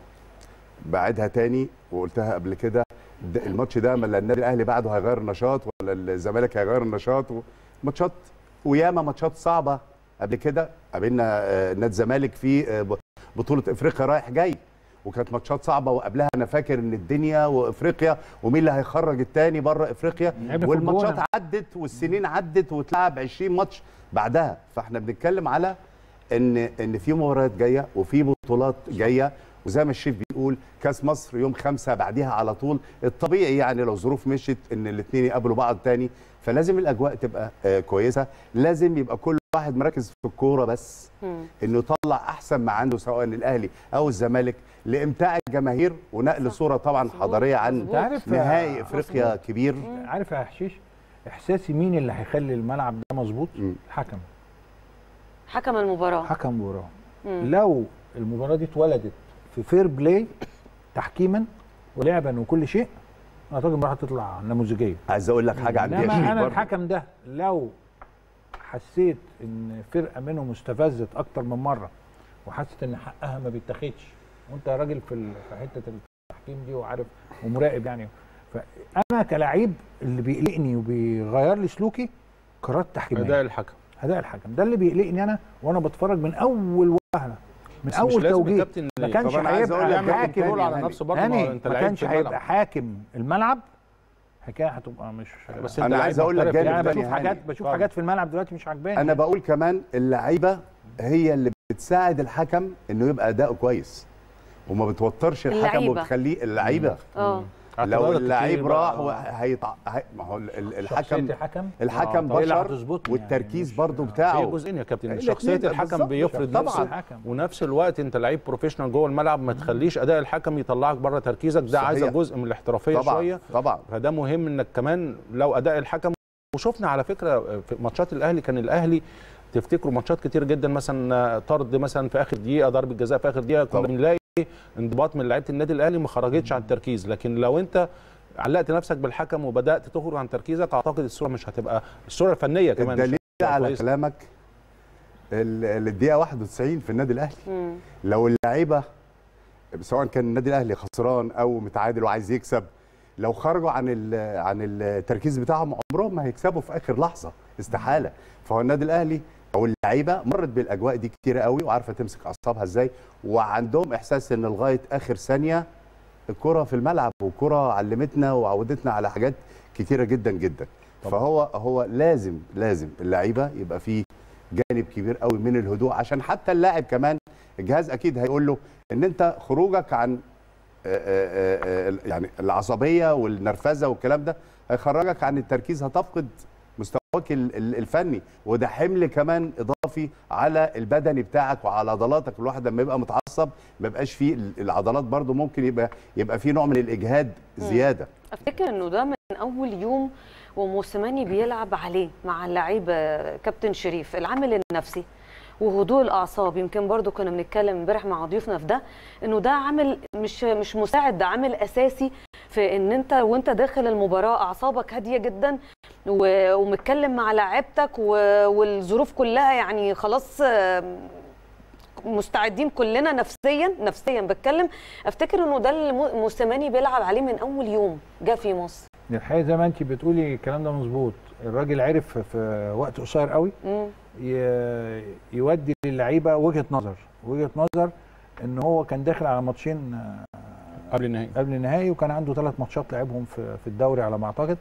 بعدها تاني وقلتها قبل كده ده- الماتش ده ما لا النادي الاهلي بعده هيغير النشاط ولا الزمالك هيغير النشاط و- ماتشات وياما ماتشات صعبه قبل كده قابلنا آه، نادي الزمالك في آه، ب- بطوله افريقيا رايح جاي وكانت ماتشات صعبه وقبلها انا فاكر ان الدنيا وافريقيا ومين اللي هيخرج التاني بره افريقيا لعبنا في والماتشات الجونة. عدت والسنين عدت واتلعب 20 ماتش بعدها فاحنا بنتكلم على ان ان في مباريات جايه وفي بطولات جايه وزي ما الشيف بيقول كاس مصر يوم خمسة بعديها على طول الطبيعي يعني لو ظروف مشيت ان الاثنين يقابلوا بعض تاني فلازم الاجواء تبقى آه كويسه لازم يبقى كل واحد مركز في الكوره بس مم. انه يطلع احسن ما عنده سواء الاهلي او الزمالك لامتاع الجماهير ونقل صوره طبعا مظبوط. حضاريه عن مظبوط. عارف نهائي افريقيا كبير عارف يا حشيش احساسي مين اللي هيخلي الملعب ده مظبوط مم. الحكم حكم المباراه حكم مباراه مم. لو المباراه دي اتولدت في فير بلاي تحكيما ولعبا وكل شيء اعتقد المباراه هتطلع نموذجيه عايز اقول لك حاجه عن دي يا انما شريف انا برضه. الحكم ده لو حسيت ان فرقه منهم استفزت اكتر من مره وحست ان حقها ما بيتاخدش وانت راجل في ال- في حته التحكيم دي وعارف ومراقب يعني فانا كلاعب اللي بيقلقني وبيغير لي سلوكي قرارات تحكيميه اداء الحكم اداء الحكم ده اللي بيقلقني انا وانا بتفرج من اول وهله من بس مش اول لازم توجيه الكابتن ما اللي- كانش طب أنا عايز أقول هيبقى لك يعمل حاجة حاكم تانية كنترول على يعني. نفسه برضه هاني ما انت ما لعيب كانش في هيبقى الملعب. حاكم الملعب حكايه هتبقى مش بس أنا انت عايز لعيب أقول لك محترف جانب يعني يعني. تاني بشوف يا حاجات هاني. بشوف طبعا. حاجات في الملعب دلوقتي مش عجباني انا بقول كمان اللعيبه هي اللي بتساعد الحكم انه يبقى اداؤه كويس وما بتوترش الحكم اللعيبة. وبتخليه اللعيبه اه لو اعتراضات اللعيب كتير راح بقى. وهيطع هي- ما هو ال- ال- شخصية الحكم الحكم الحكم آه، هي اللي بشر هتظبطني يعني، والتركيز مش- برضو هي بتاعه جزئين يا كابتن الاتنين شخصيه بقى الحكم بالظبط. بيفرض طبعاً. نفسه الحكم. ونفس الوقت انت لعيب بروفيشنال جوه الملعب ما تخليش اداء الحكم يطلعك بره تركيزك ده صحيح. عايزه جزء من الاحترافيه طبعا شويه طبعا فده مهم انك كمان لو اداء الحكم وشفنا على فكره في ماتشات الاهلي كان الاهلي تفتكروا ماتشات كتير جدا مثلا طرد مثلا في اخر دقيقه ضربه جزاء في اخر دقيقه كنا طبعا. بنلاقي انضباط من لعيبه النادي الاهلي ما خرجتش عن التركيز لكن لو انت علقت نفسك بالحكم وبدات تخرج عن تركيزك اعتقد الصوره مش هتبقى الصوره الفنيه كمان مش الدليل هتبقى على كويسة. كلامك ال- الدقيقه 91 في النادي الاهلي مم. لو اللعيبه سواء كان النادي الاهلي خسران او متعادل وعايز يكسب لو خرجوا عن ال- عن التركيز بتاعهم عمرهم ما هيكسبوا في اخر لحظه استحاله فهو النادي الاهلي او اللعيبه مرت بالاجواء دي كتير قوي وعارفه تمسك اعصابها ازاي وعندهم احساس ان لغايه اخر ثانيه الكره في الملعب والكره علمتنا وعودتنا على حاجات كتيره جدا جدا فهو هو لازم لازم اللعيبه يبقى فيه جانب كبير قوي من الهدوء عشان حتى اللاعب كمان الجهاز اكيد هيقول له ان انت خروجك عن آه، آه، يعني العصبيه والنرفزه والكلام ده هيخرجك عن التركيز هتفقد مستواك ال- ال- الفني وده حمل كمان اضافي على البدني بتاعك وعلى عضلاتك الواحد لما يبقى متعصب ما يبقاش فيه ال- العضلات برضو ممكن يبقى يبقى فيه نوع من الاجهاد زياده افتكر انه ده من اول يوم وموسيماني بيلعب عليه مع اللعيبه كابتن شريف العامل النفسي وهدوء الاعصاب يمكن برضو كنا بنتكلم امبارح مع ضيوفنا في ده انه ده عامل مش مش مساعد ده عامل اساسي في ان انت وانت داخل المباراه اعصابك هاديه جدا و- ومتكلم مع لاعيبتك و- والظروف كلها يعني خلاص آم، مستعدين كلنا نفسيا نفسيا بتكلم افتكر انه ده اللي مو- موسيماني بيلعب عليه من اول يوم جه في مصر الحقيقه زي ما انت بتقولي الكلام ده مظبوط الراجل عرف في وقت قصير قوي مم. ي- يودي للعيبه وجهه نظر وجهه نظر ان هو كان داخل على ماتشين آه، قبل النهائي قبل النهائي وكان عنده ثلاث ماتشات لعبهم في في الدوري على ما اعتقد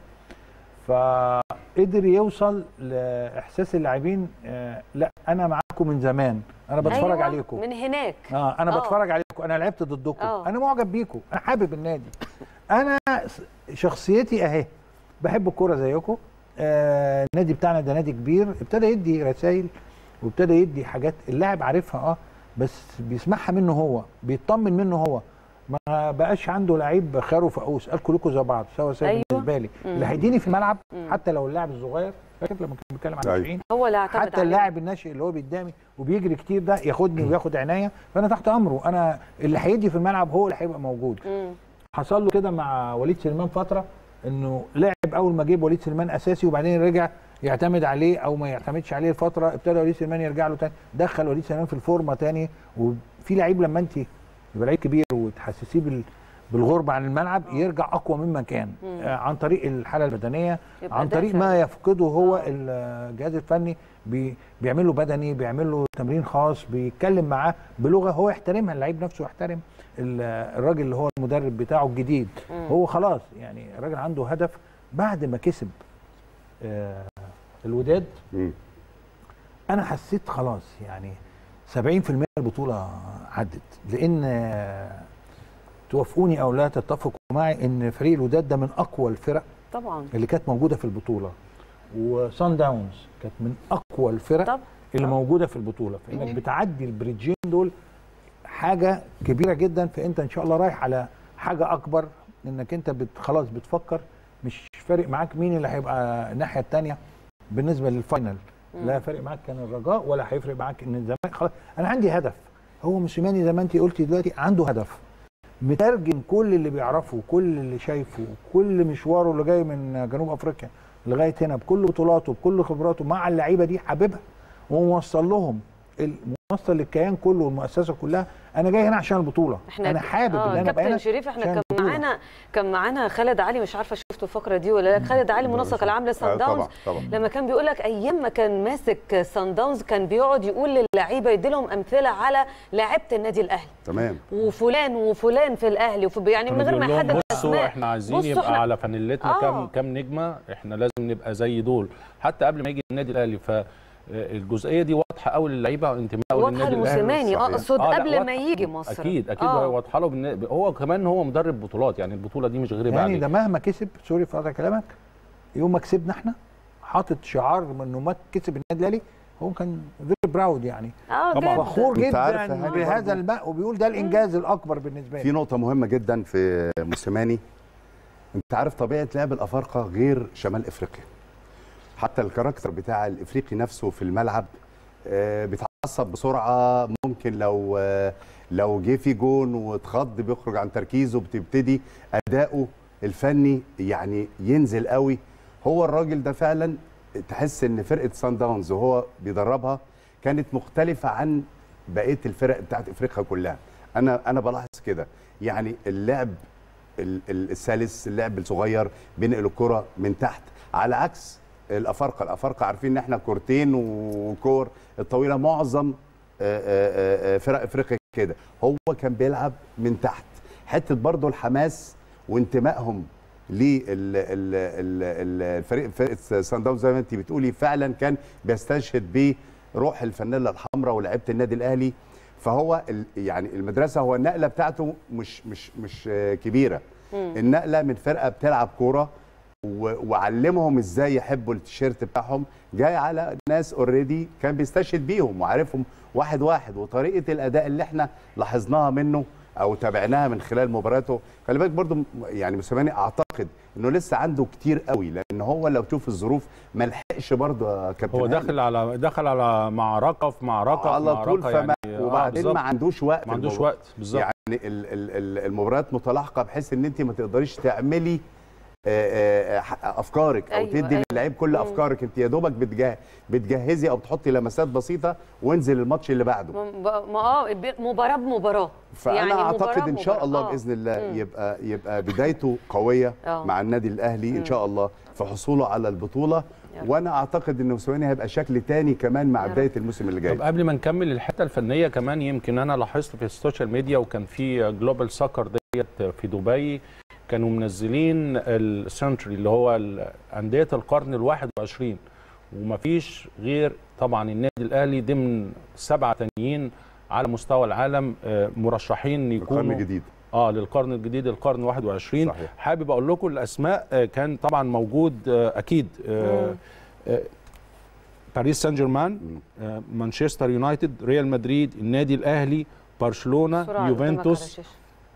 فقدر يوصل لاحساس اللاعبين آه، لا انا معاكم من زمان انا بتفرج أيوة، عليكم من هناك اه انا آه. بتفرج عليكم انا لعبت ضدكم آه. انا معجب بيكم انا حابب النادي انا س- شخصيتي اهي بحب الكوره زيكم آه النادي بتاعنا ده نادي كبير ابتدى يدي رسائل وابتدى يدي حاجات اللاعب عارفها اه بس بيسمعها منه هو بيطمن منه هو ما بقاش عنده لعيب خير وفقوس قال كلكم زي بعض سوا سوا أيوة. بالنسبه لي مم. اللي هيديني في الملعب مم. حتى لو اللاعب الصغير فاكر لما كان بيتكلم عن أيوة. 90 هو اللي اعتمد حتى عليه. اللاعب الناشئ اللي هو قدامي وبيجري كتير ده ياخدني وياخد عنايه فانا تحت امره انا اللي هيدي في الملعب هو اللي هيبقى موجود مم. حصل له كده مع وليد سليمان فتره انه لعب اول ما جيب وليد سليمان اساسي وبعدين رجع يعتمد عليه او ما يعتمدش عليه لفتره ابتدى وليد سليمان يرجع له تاني دخل وليد سليمان في الفورمه تاني وفي لعيب لما انت يبقى لعيب كبير وتحسسيه بال بالغربه عن الملعب يرجع اقوى مما كان مم. آه عن طريق الحاله البدنيه يبقى عن طريق دافع. ما يفقده هو آه. الجهاز الفني بي بيعمل له بدني بيعمل له تمرين خاص بيتكلم معاه بلغه هو يحترمها اللعيب نفسه يحترم ال- الراجل اللي هو المدرب بتاعه الجديد مم. هو خلاص يعني الراجل عنده هدف بعد ما كسب آه الوداد مم. انا حسيت خلاص يعني 70% البطوله عدت لان آه، توافقوني او لا تتفقوا معي ان فريق الوداد ده من اقوى الفرق طبعا اللي كانت موجوده في البطوله وصن داونز كانت من اقوى الفرق طب اللي طب. موجوده في البطوله فانك بتعدي البريدجين دول حاجه كبيره جدا فانت ان شاء الله رايح على حاجه اكبر انك انت بت خلاص بتفكر مش فارق معاك مين اللي هيبقى الناحيه الثانيه بالنسبه للفاينل لا فارق معاك كان الرجاء ولا هيفرق معاك ان الزمالك خلاص انا عندي هدف هو موسيماني زي ما انت قلتي دلوقتي عنده هدف مترجم كل اللي بيعرفه كل اللي شايفه كل مشواره اللي جاي من جنوب افريقيا لغايه هنا بكل بطولاته بكل خبراته مع اللعيبه دي حاببها وموصل لهم ال- موصل للكيان كله والمؤسسه كلها انا جاي هنا عشان البطوله احنا انا حابب آه ان انا ابقى كابتن هنا شريف احنا عشان كان البطولة. معانا كان معانا خالد علي مش عارفه شفتوا الفقره دي ولا لا خالد علي منسق العام آه، لسان داونز طبعا طبعا لما كان بيقول لك ايام ما كان ماسك سان داونز كان بيقعد يقول للعيبه يدي لهم امثله على لعيبه النادي الاهلي تمام وفلان وفلان في الاهلي وفي يعني من كانوا غير ما بيقول لهم يحدد بصوا اسماء احنا عايزين بصوا يبقى إحنا- على فانيلتنا آه. كام كام نجمه احنا لازم نبقى زي دول حتى قبل ما يجي النادي الاهلي فالجزئيه دي واضحه قوي للعيبه وانتمائه واضحه للنادي الاهلي لموسيماني صحيح. اقصد آه، لا، قبل ما واضحة. يجي مصر اكيد اكيد آه. واضحه له بالن- هو كمان هو مدرب بطولات يعني البطوله دي مش غريبه يعني عليه ده مهما كسب سوري في قطع كلامك يوم ما كسبنا احنا حاطط شعار من انه ما كسب النادي الاهلي هو كان فيري براود يعني اه طبعاً. جدا. فخور أنت عارف جدا حاجة بهذا برضو؟ الماء وبيقول ده الانجاز الاكبر بالنسبه في لي نقطة مهمة جدا في موسيماني انت عارف طبيعة لعب الافارقة غير شمال افريقيا حتى الكاركتر بتاع الافريقي نفسه في الملعب آه، بيتعصب بسرعة ممكن لو آه، لو جه في جون واتخض بيخرج عن تركيزه بتبتدي اداؤه الفني يعني ينزل قوي هو الراجل ده فعلا تحس ان فرقة سان داونز وهو بيدربها كانت مختلفة عن بقية الفرق بتاعت افريقيا كلها انا انا بلاحظ كده يعني اللعب ال- ال- السلس اللعب الصغير بينقل الكره من تحت على عكس الافارقه الافارقه عارفين ان احنا كورتين وكور الطويله معظم آه، آه، آه، فرق افريقيا كده هو كان بيلعب من تحت حته برضو الحماس وانتمائهم للفريق فرقه سان داونز زي ما انت بتقولي فعلا كان بيستشهد بروح الفانيلا الحمراء ولاعيبه النادي الاهلي فهو ال- يعني المدرسه هو النقله بتاعته مش مش مش آه، كبيره النقله من فرقه بتلعب كوره و- وعلمهم ازاي يحبوا التيشيرت بتاعهم جاي على ناس اوريدي كان بيستشهد بيهم وعارفهم واحد واحد وطريقه الاداء اللي احنا لاحظناها منه او تابعناها من خلال مباراته خلي بالك برضو م- يعني موسيماني اعتقد انه لسه عنده كتير قوي لان هو لو تشوف الظروف ما لحقش برضو يا كابتن هو هاني. داخل على دخل على معركه في معركه في على طول معركة فما يعني آه، وبعدين بالظبط. ما عندوش وقت ما عندوش الموضوع. وقت بالظبط يعني ال- ال- ال- المباريات متلاحقه بحيث ان انت ما تقدريش تعملي آه، آه، آه، افكارك او أيوة، تدي أيوة. للعيب كل مم. افكارك انت يا دوبك بتجه- بتجهزي او بتحطي لمسات بسيطه وانزل الماتش اللي بعده ما ما اه ب- مباراه بمباراه فانا يعني اعتقد مباراة ان شاء الله بمباراة. باذن الله مم. يبقى يبقى بدايته قويه آه. مع النادي الاهلي ان شاء الله في حصوله على البطوله يا رب. وانا اعتقد ان موسيماني هيبقى شكل تاني كمان مع يا رب. بدايه الموسم اللي جاي طب قبل ما نكمل الحته الفنيه كمان يمكن انا لاحظت في السوشيال ميديا وكان في جلوبال سكر ديت في دبي كانوا منزلين السنتري اللي هو ال- انديه القرن الواحد وعشرين ومفيش غير طبعا النادي الاهلي ضمن سبعه تانيين على مستوى العالم آه، مرشحين القرن يكونوا الجديد اه للقرن الجديد القرن 21 صحيح. حابب اقول لكم الاسماء آه، كان طبعا موجود آه، اكيد آه، آه، باريس سان جيرمان آه، مانشستر يونايتد ريال مدريد النادي الاهلي برشلونه بسرعة قدامك على يوفنتوس الشاشة.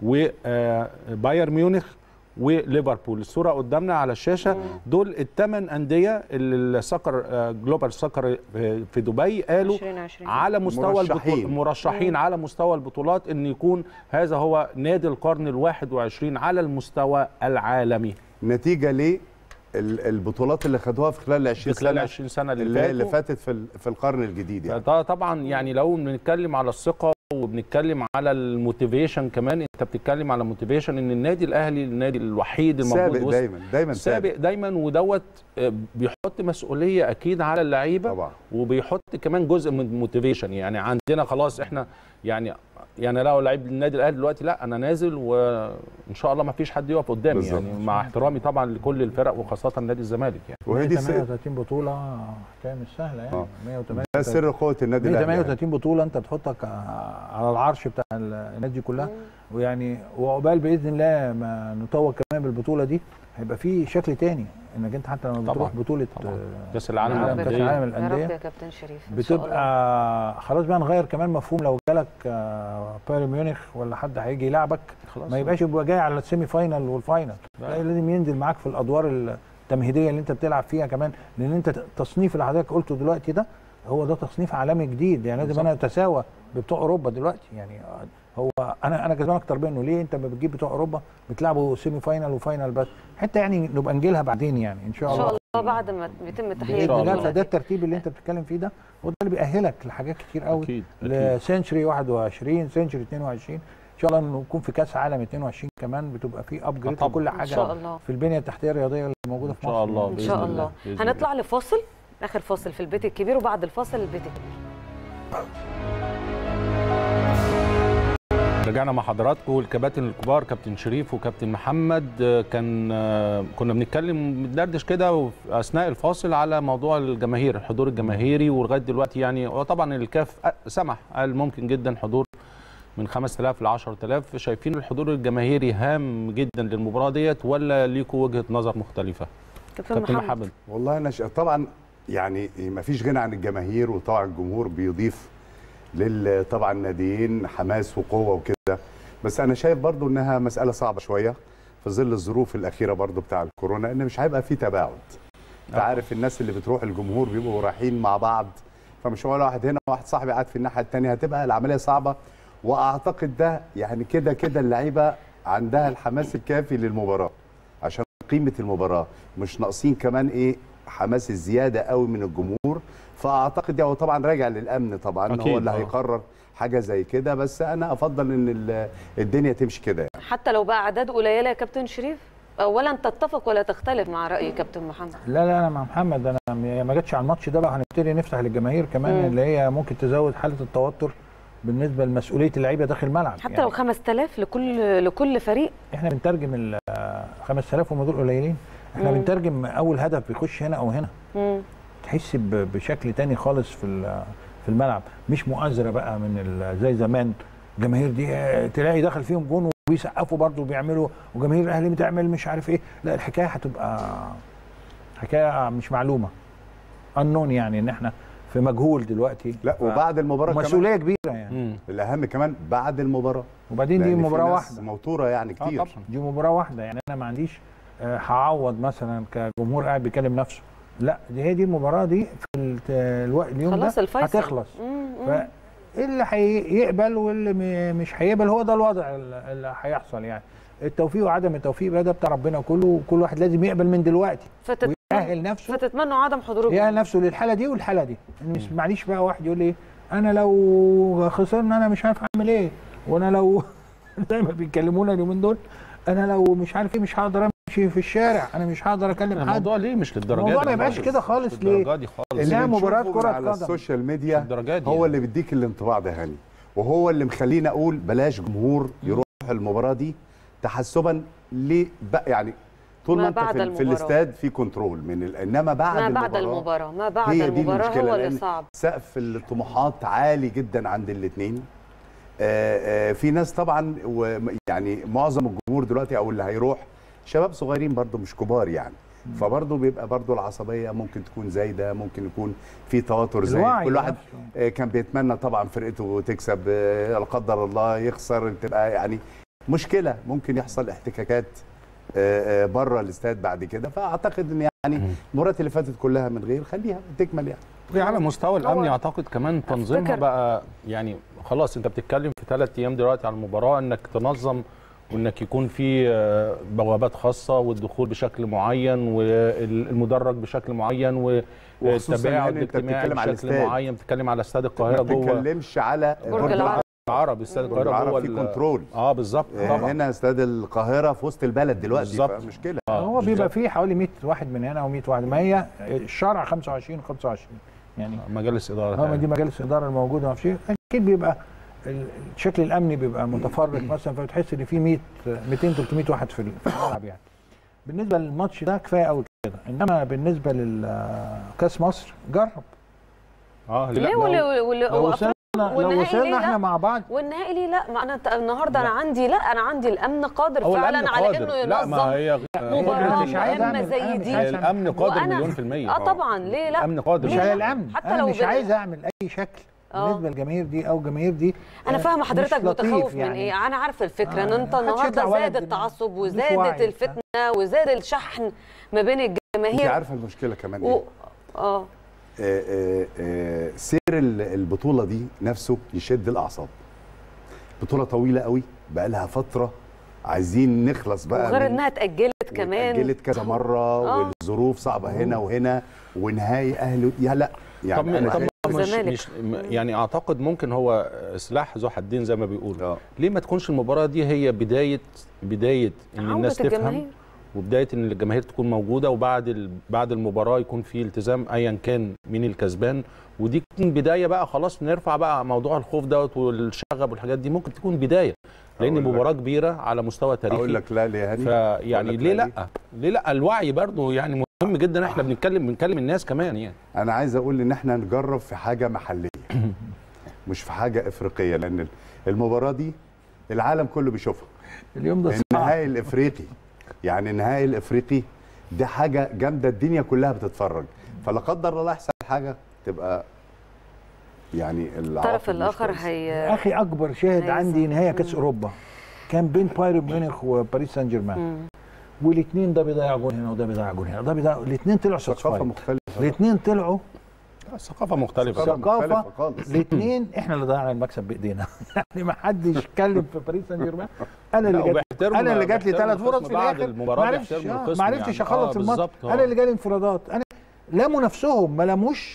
وبايرن ميونخ وليفربول الصوره قدامنا على الشاشه دول الثمان انديه اللي السكر آه، جلوبال سكر آه، في دبي قالوا 2020. على مستوى مرشحين. البطولات مرشحين على مستوى البطولات ان يكون هذا هو نادي القرن الواحد وعشرين على المستوى العالمي نتيجه ليه ال- البطولات اللي خدوها في خلال ال 20 في خلال سنه 20 سنه اللي, اللي, اللي فاتوا فاتت في ال- في القرن الجديد يعني فده طبعا يعني لو بنتكلم على الثقه وبنتكلم على الموتيفيشن كمان انت بتتكلم على موتيفيشن ان النادي الاهلي النادي الوحيد الموجود سابق وسط دايما دايما سابق سابق دايما ودوت آه، بيحط مسؤوليه اكيد على اللعيبه طبعا وبيحط كمان جزء من الموتيفيشن يعني عندنا خلاص احنا يعني يعني لو لعيب النادي الاهلي دلوقتي لا انا نازل وان شاء الله ما فيش حد يقف قدامي بالظبط. يعني مع احترامي طبعا لكل الفرق وخاصه نادي الزمالك يعني وهي دي السر 138 بطوله حكايه مش سهله يعني آه. 138 ده سر قوه النادي الاهلي يعني. 138 بطوله انت تحطك على العرش بتاع النادي دي كلها ويعني وعقبال باذن الله ما نتوج كمان بالبطوله دي هيبقى في شكل تاني انك انت حتى لما طبعاً، بتروح بطوله طبعاً. آه، كاس العالم العالم كاس للأندية. العالم يا رب للانديه يا كابتن شريف إن شاء الله. بتبقى خلاص بقى نغير كمان مفهوم لو جالك آه، بايرن ميونخ ولا حد هيجي يلعبك خلاص ما يبقاش يبقى جاي على السيمي فاينال والفاينال لا لازم ينزل معاك في الادوار التمهيديه اللي انت بتلعب فيها كمان لان انت التصنيف اللي حضرتك قلته دلوقتي ده هو ده تصنيف عالمي جديد يعني لازم انا اتساوى ببتوع اوروبا دلوقتي يعني هو انا انا كسبان اكتر منه ليه انت لما بتجيب بتوع اوروبا بتلعبوا سيمي فاينال وفاينال بس حتى يعني نبقى نجيلها بعدين يعني ان شاء ان الله شاء الله بعد ما يتم تحقيق باذن الله الله. فده الترتيب اللي انت بتتكلم فيه ده هو ده اللي بيأهلك لحاجات كتير قوي اكيد اكيد لسنشري 21 سنشري 22 ان شاء الله نكون في كاس عالم 22 كمان بتبقى في ابجريد طبعاً. في كل ان شاء حاجه الله في البنيه التحتيه الرياضيه اللي موجوده ان في مصر شاء الله ان بإذن شاء الله. الله بإذن هنطلع لفاصل اخر فاصل في البيت الكبير وبعد الفاصل البيت الكبير رجعنا مع حضراتكم الكباتن الكبار كابتن شريف وكابتن محمد آه، كان آه، كنا بنتكلم بندردش كده وفي اثناء الفاصل على موضوع الجماهير الحضور الجماهيري ولغايه دلوقتي يعني هو طبعا الكاف آه، سمح قال ممكن جدا حضور من 5000 ل 10000 شايفين الحضور الجماهيري هام جدا للمباراه ديت ولا ليكوا وجهه نظر مختلفه كابتن كابتن محمد محمد والله انا ش... طبعا يعني ما فيش غنى عن الجماهير وطبعا الجمهور بيضيف لل طبعا الناديين حماس وقوه وكده بس انا شايف برضو انها مساله صعبه شويه في ظل الظروف الاخيره برضو بتاع الكورونا ان مش هيبقى في تباعد انت آه. عارف الناس اللي بتروح الجمهور بيبقوا رايحين مع بعض فمش ولا واحد هنا واحد صاحبي قاعد في الناحيه الثانيه هتبقى العمليه صعبه واعتقد ده يعني كده كده اللعيبه عندها الحماس الكافي للمباراه عشان قيمه المباراه مش ناقصين كمان ايه حماس الزياده قوي من الجمهور فاعتقد ده هو طبعا راجع للامن طبعا أكيد، هو اللي آه. هيقرر حاجه زي كده بس انا افضل ان ال- الدنيا تمشي كده يعني. حتى لو بقى اعداد قليله يا كابتن شريف اولا تتفق ولا تختلف مع راي كابتن محمد لا لا انا مع محمد انا م- ما جاتش على الماتش ده بقى هنبتدي نفتح للجماهير كمان مم. اللي هي ممكن تزود حاله التوتر بالنسبه لمسؤوليه اللعيبه داخل الملعب حتى يعني لو 5000 لكل لكل فريق احنا بنترجم ال 5000 هم دول قليلين احنا مم. بنترجم اول هدف بيخش هنا او هنا مم. تحس ب- بشكل تاني خالص في ال- في الملعب مش مؤازره بقى من ال- زي زمان الجماهير دي آه، تلاقي دخل فيهم جون وبيسقفوا برضه وبيعملوا وجماهير الاهلي بتعمل مش عارف ايه لا الحكايه هتبقى حكايه مش معلومه انون يعني ان احنا في مجهول دلوقتي لا ف- وبعد المباراه كمان مسؤوليه كبيره يعني مم. الاهم كمان بعد المباراه وبعدين دي لأن في مباراه ناس واحده موتوره يعني اه كتير طبعا دي مباراه واحده يعني انا ما عنديش آه، هعوض مثلا كجمهور قاعد بيكلم نفسه لا دي هي دي المباراه دي في الت- الوقت اليوم خلاص ده الفيصل هتخلص مم، مم. فاللي هيقبل واللي م- مش هيقبل هو ده الوضع ال- اللي هيحصل يعني التوفيق وعدم التوفيق بقى ده بتاع ربنا كله وكل واحد لازم يقبل من دلوقتي فتت... ويأهل نفسه فتتمنوا عدم حضور يأهل الجمهور. نفسه للحاله دي والحاله دي مش معليش بقى واحد يقول ايه انا لو خسرنا انا مش عارف اعمل ايه وانا لو زي ما بيتكلمونا اليومين دول انا لو مش عارف ايه مش هقدر امشي في الشارع انا مش هقدر اكلم حد الموضوع ليه مش للدرجه الموضوع دي ما يبقاش خالص. كده خالص مش ليه؟ للدرجه دي خالص اللي اللي هي مباراة بنشوفه كرة من على قدم. السوشيال ميديا الدرجات دي هو يعني. اللي بيديك الانطباع ده هاني وهو اللي مخليني اقول بلاش جمهور يروح المباراه دي تحسبا ليه بقى يعني طول ما ما انت بعد في, في المباراة. الاستاد في كنترول من ال... انما بعد ما المباراه بعد المباراة ما بعد هي دي المباراة المشكلة هو اللي لأن صعب سقف الطموحات عالي جدا عند الاثنين في ناس طبعا ويعني معظم الجمهور دلوقتي او اللي هيروح شباب صغيرين برضو مش كبار يعني فبرضه بيبقى برضه العصبيه ممكن تكون زايده ممكن يكون في توتر زايد الوعي كل واحد نفسه. آه، كان بيتمنى طبعا فرقته تكسب آه، لا قدر الله يخسر تبقى يعني مشكله ممكن يحصل احتكاكات آه، آه، بره الاستاد بعد كده فاعتقد ان يعني المباريات اللي فاتت كلها من غير خليها تكمل يعني على مستوى الامني هو- اعتقد كمان تنظيمها أفتكر- بقى يعني خلاص انت بتتكلم في ثلاث ايام دلوقتي على المباراه انك تنظم وانك يكون في آه، بوابات خاصه والدخول بشكل معين والمدرج بشكل معين وخصوصاً والتباعد يعني أنت الاجتماعي بتتكلم على بشكل الاستاد. معين بتتكلم على استاد ما القاهره جوه بتتكلمش على برج العرب. العرب استاد برج القاهره العرب جوه فيه ال- كنترول اه بالظبط آه، طبعا هنا استاد القاهره في وسط البلد دلوقتي بالظبط. مشكله آه، هو بيبقى بالظبط. فيه حوالي 100 واحد من هنا و100 واحد ما هي الشرع 25 25 يعني مجالس اداره اه ما يعني. دي مجالس الاداره الموجوده ما فيش اكيد بيبقى ال- الشكل الامني بيبقى متفرق مثلا فبتحس ان في 100 200 300 واحد في ال- في الملعب يعني بالنسبه للماتش ده كفايه قوي كده انما بالنسبه لكاس مصر جرب اه ليه لا ولا ولا لو وصلنا لو والنهائي ليه وصلنا لا؟ احنا مع بعض والنهائي ليه لا ما انا النهارده انا عندي لا انا عندي الامن قادر هو فعلا الامن على قادر انه لا ما ينظم هي مباراة مش عايز مهمة أعمل- زي أنا مش دي. عايز هي أعمل- الامن قادر وأنا- مليون في المية اه طبعا ليه لا الامن قادر مش ليه هي لا؟ الامن حتى انا لو مش بال- عايز اعمل اي شكل آه. بالنسبه للجماهير دي او الجماهير دي انا آه، فاهمه مش حضرتك لطيف متخوف من يعني. ايه انا عارفه الفكره ان آه، انت محدش يطلع النهارده ولا زاد الدنيا. التعصب مفيش وزادت وعي. الفتنه وزاد الشحن ما بين انت الجماهير عارفه المشكله كمان و... ايه اه آه، آه، آه، سير ال- البطوله دي نفسه يشد الاعصاب بطوله طويله قوي بقى لها فتره عايزين نخلص بقى وغير من- انها اتاجلت كمان اتأجلت كذا مره آه. والظروف صعبه هنا وهنا ونهايه اهله يا لا طب يعني انا طب شايف مش الزمالك. مش م- يعني اعتقد ممكن هو سلاح ذو حدين زي ما بيقولوا اه ليه ما تكونش المباراه دي هي بدايه بدايه ان عودة الناس تفهم الجماهير. وبدايه ان الجماهير تكون موجوده وبعد ال... بعد المباراه يكون في التزام ايا كان مين الكسبان ودي تكون بدايه بقى خلاص نرفع بقى موضوع الخوف دوت والشغب والحاجات دي ممكن تكون بدايه لان أقول لك. مباراه كبيره على مستوى تاريخي اقول لك لا ليه يا هاني فيعني أقول لك ليه لا لا ليه لا الوعي برضه يعني مهم جدا احنا بنتكلم بنكلم الناس كمان يعني انا عايز اقول ان احنا نجرب في حاجه محليه مش في حاجه افريقيه لان المباراه دي العالم كله بيشوفها اليوم ده صعب النهائي الافريقي يعني النهائي الافريقي ده حاجه جامده الدنيا كلها بتتفرج فلا قدر الله يحصل حاجه تبقى يعني العواقب الطرف مش الاخر كويسة. هي اخي اكبر شاهد هيزعل. عندي نهائي كاس اوروبا كان بين بايرن ميونخ وباريس سان جيرمان مم. والاثنين ده بيضيع جون هنا وده بيضيع جون هنا ده بيضيع الاثنين طلعوا ثقافه ساتسفايد مختلفه الاثنين طلعوا ثقافه مختلفه ثقافة. مختلفة خالص الاثنين احنا اللي ضيعنا المكسب بايدينا يعني ما حدش اتكلم في باريس سان جيرمان انا اللي جات وبيحترموا- انا اللي جات لي بيحترموا ثلاث فرص الخصم في بعد الاخر المباراة ما عرفتش بيحترموا آه، الخصم ما عرفتش يعني. اخلص آه، الماتش بالظبط، آه. انا اللي جالي انفرادات انا لاموا نفسهم ما لاموش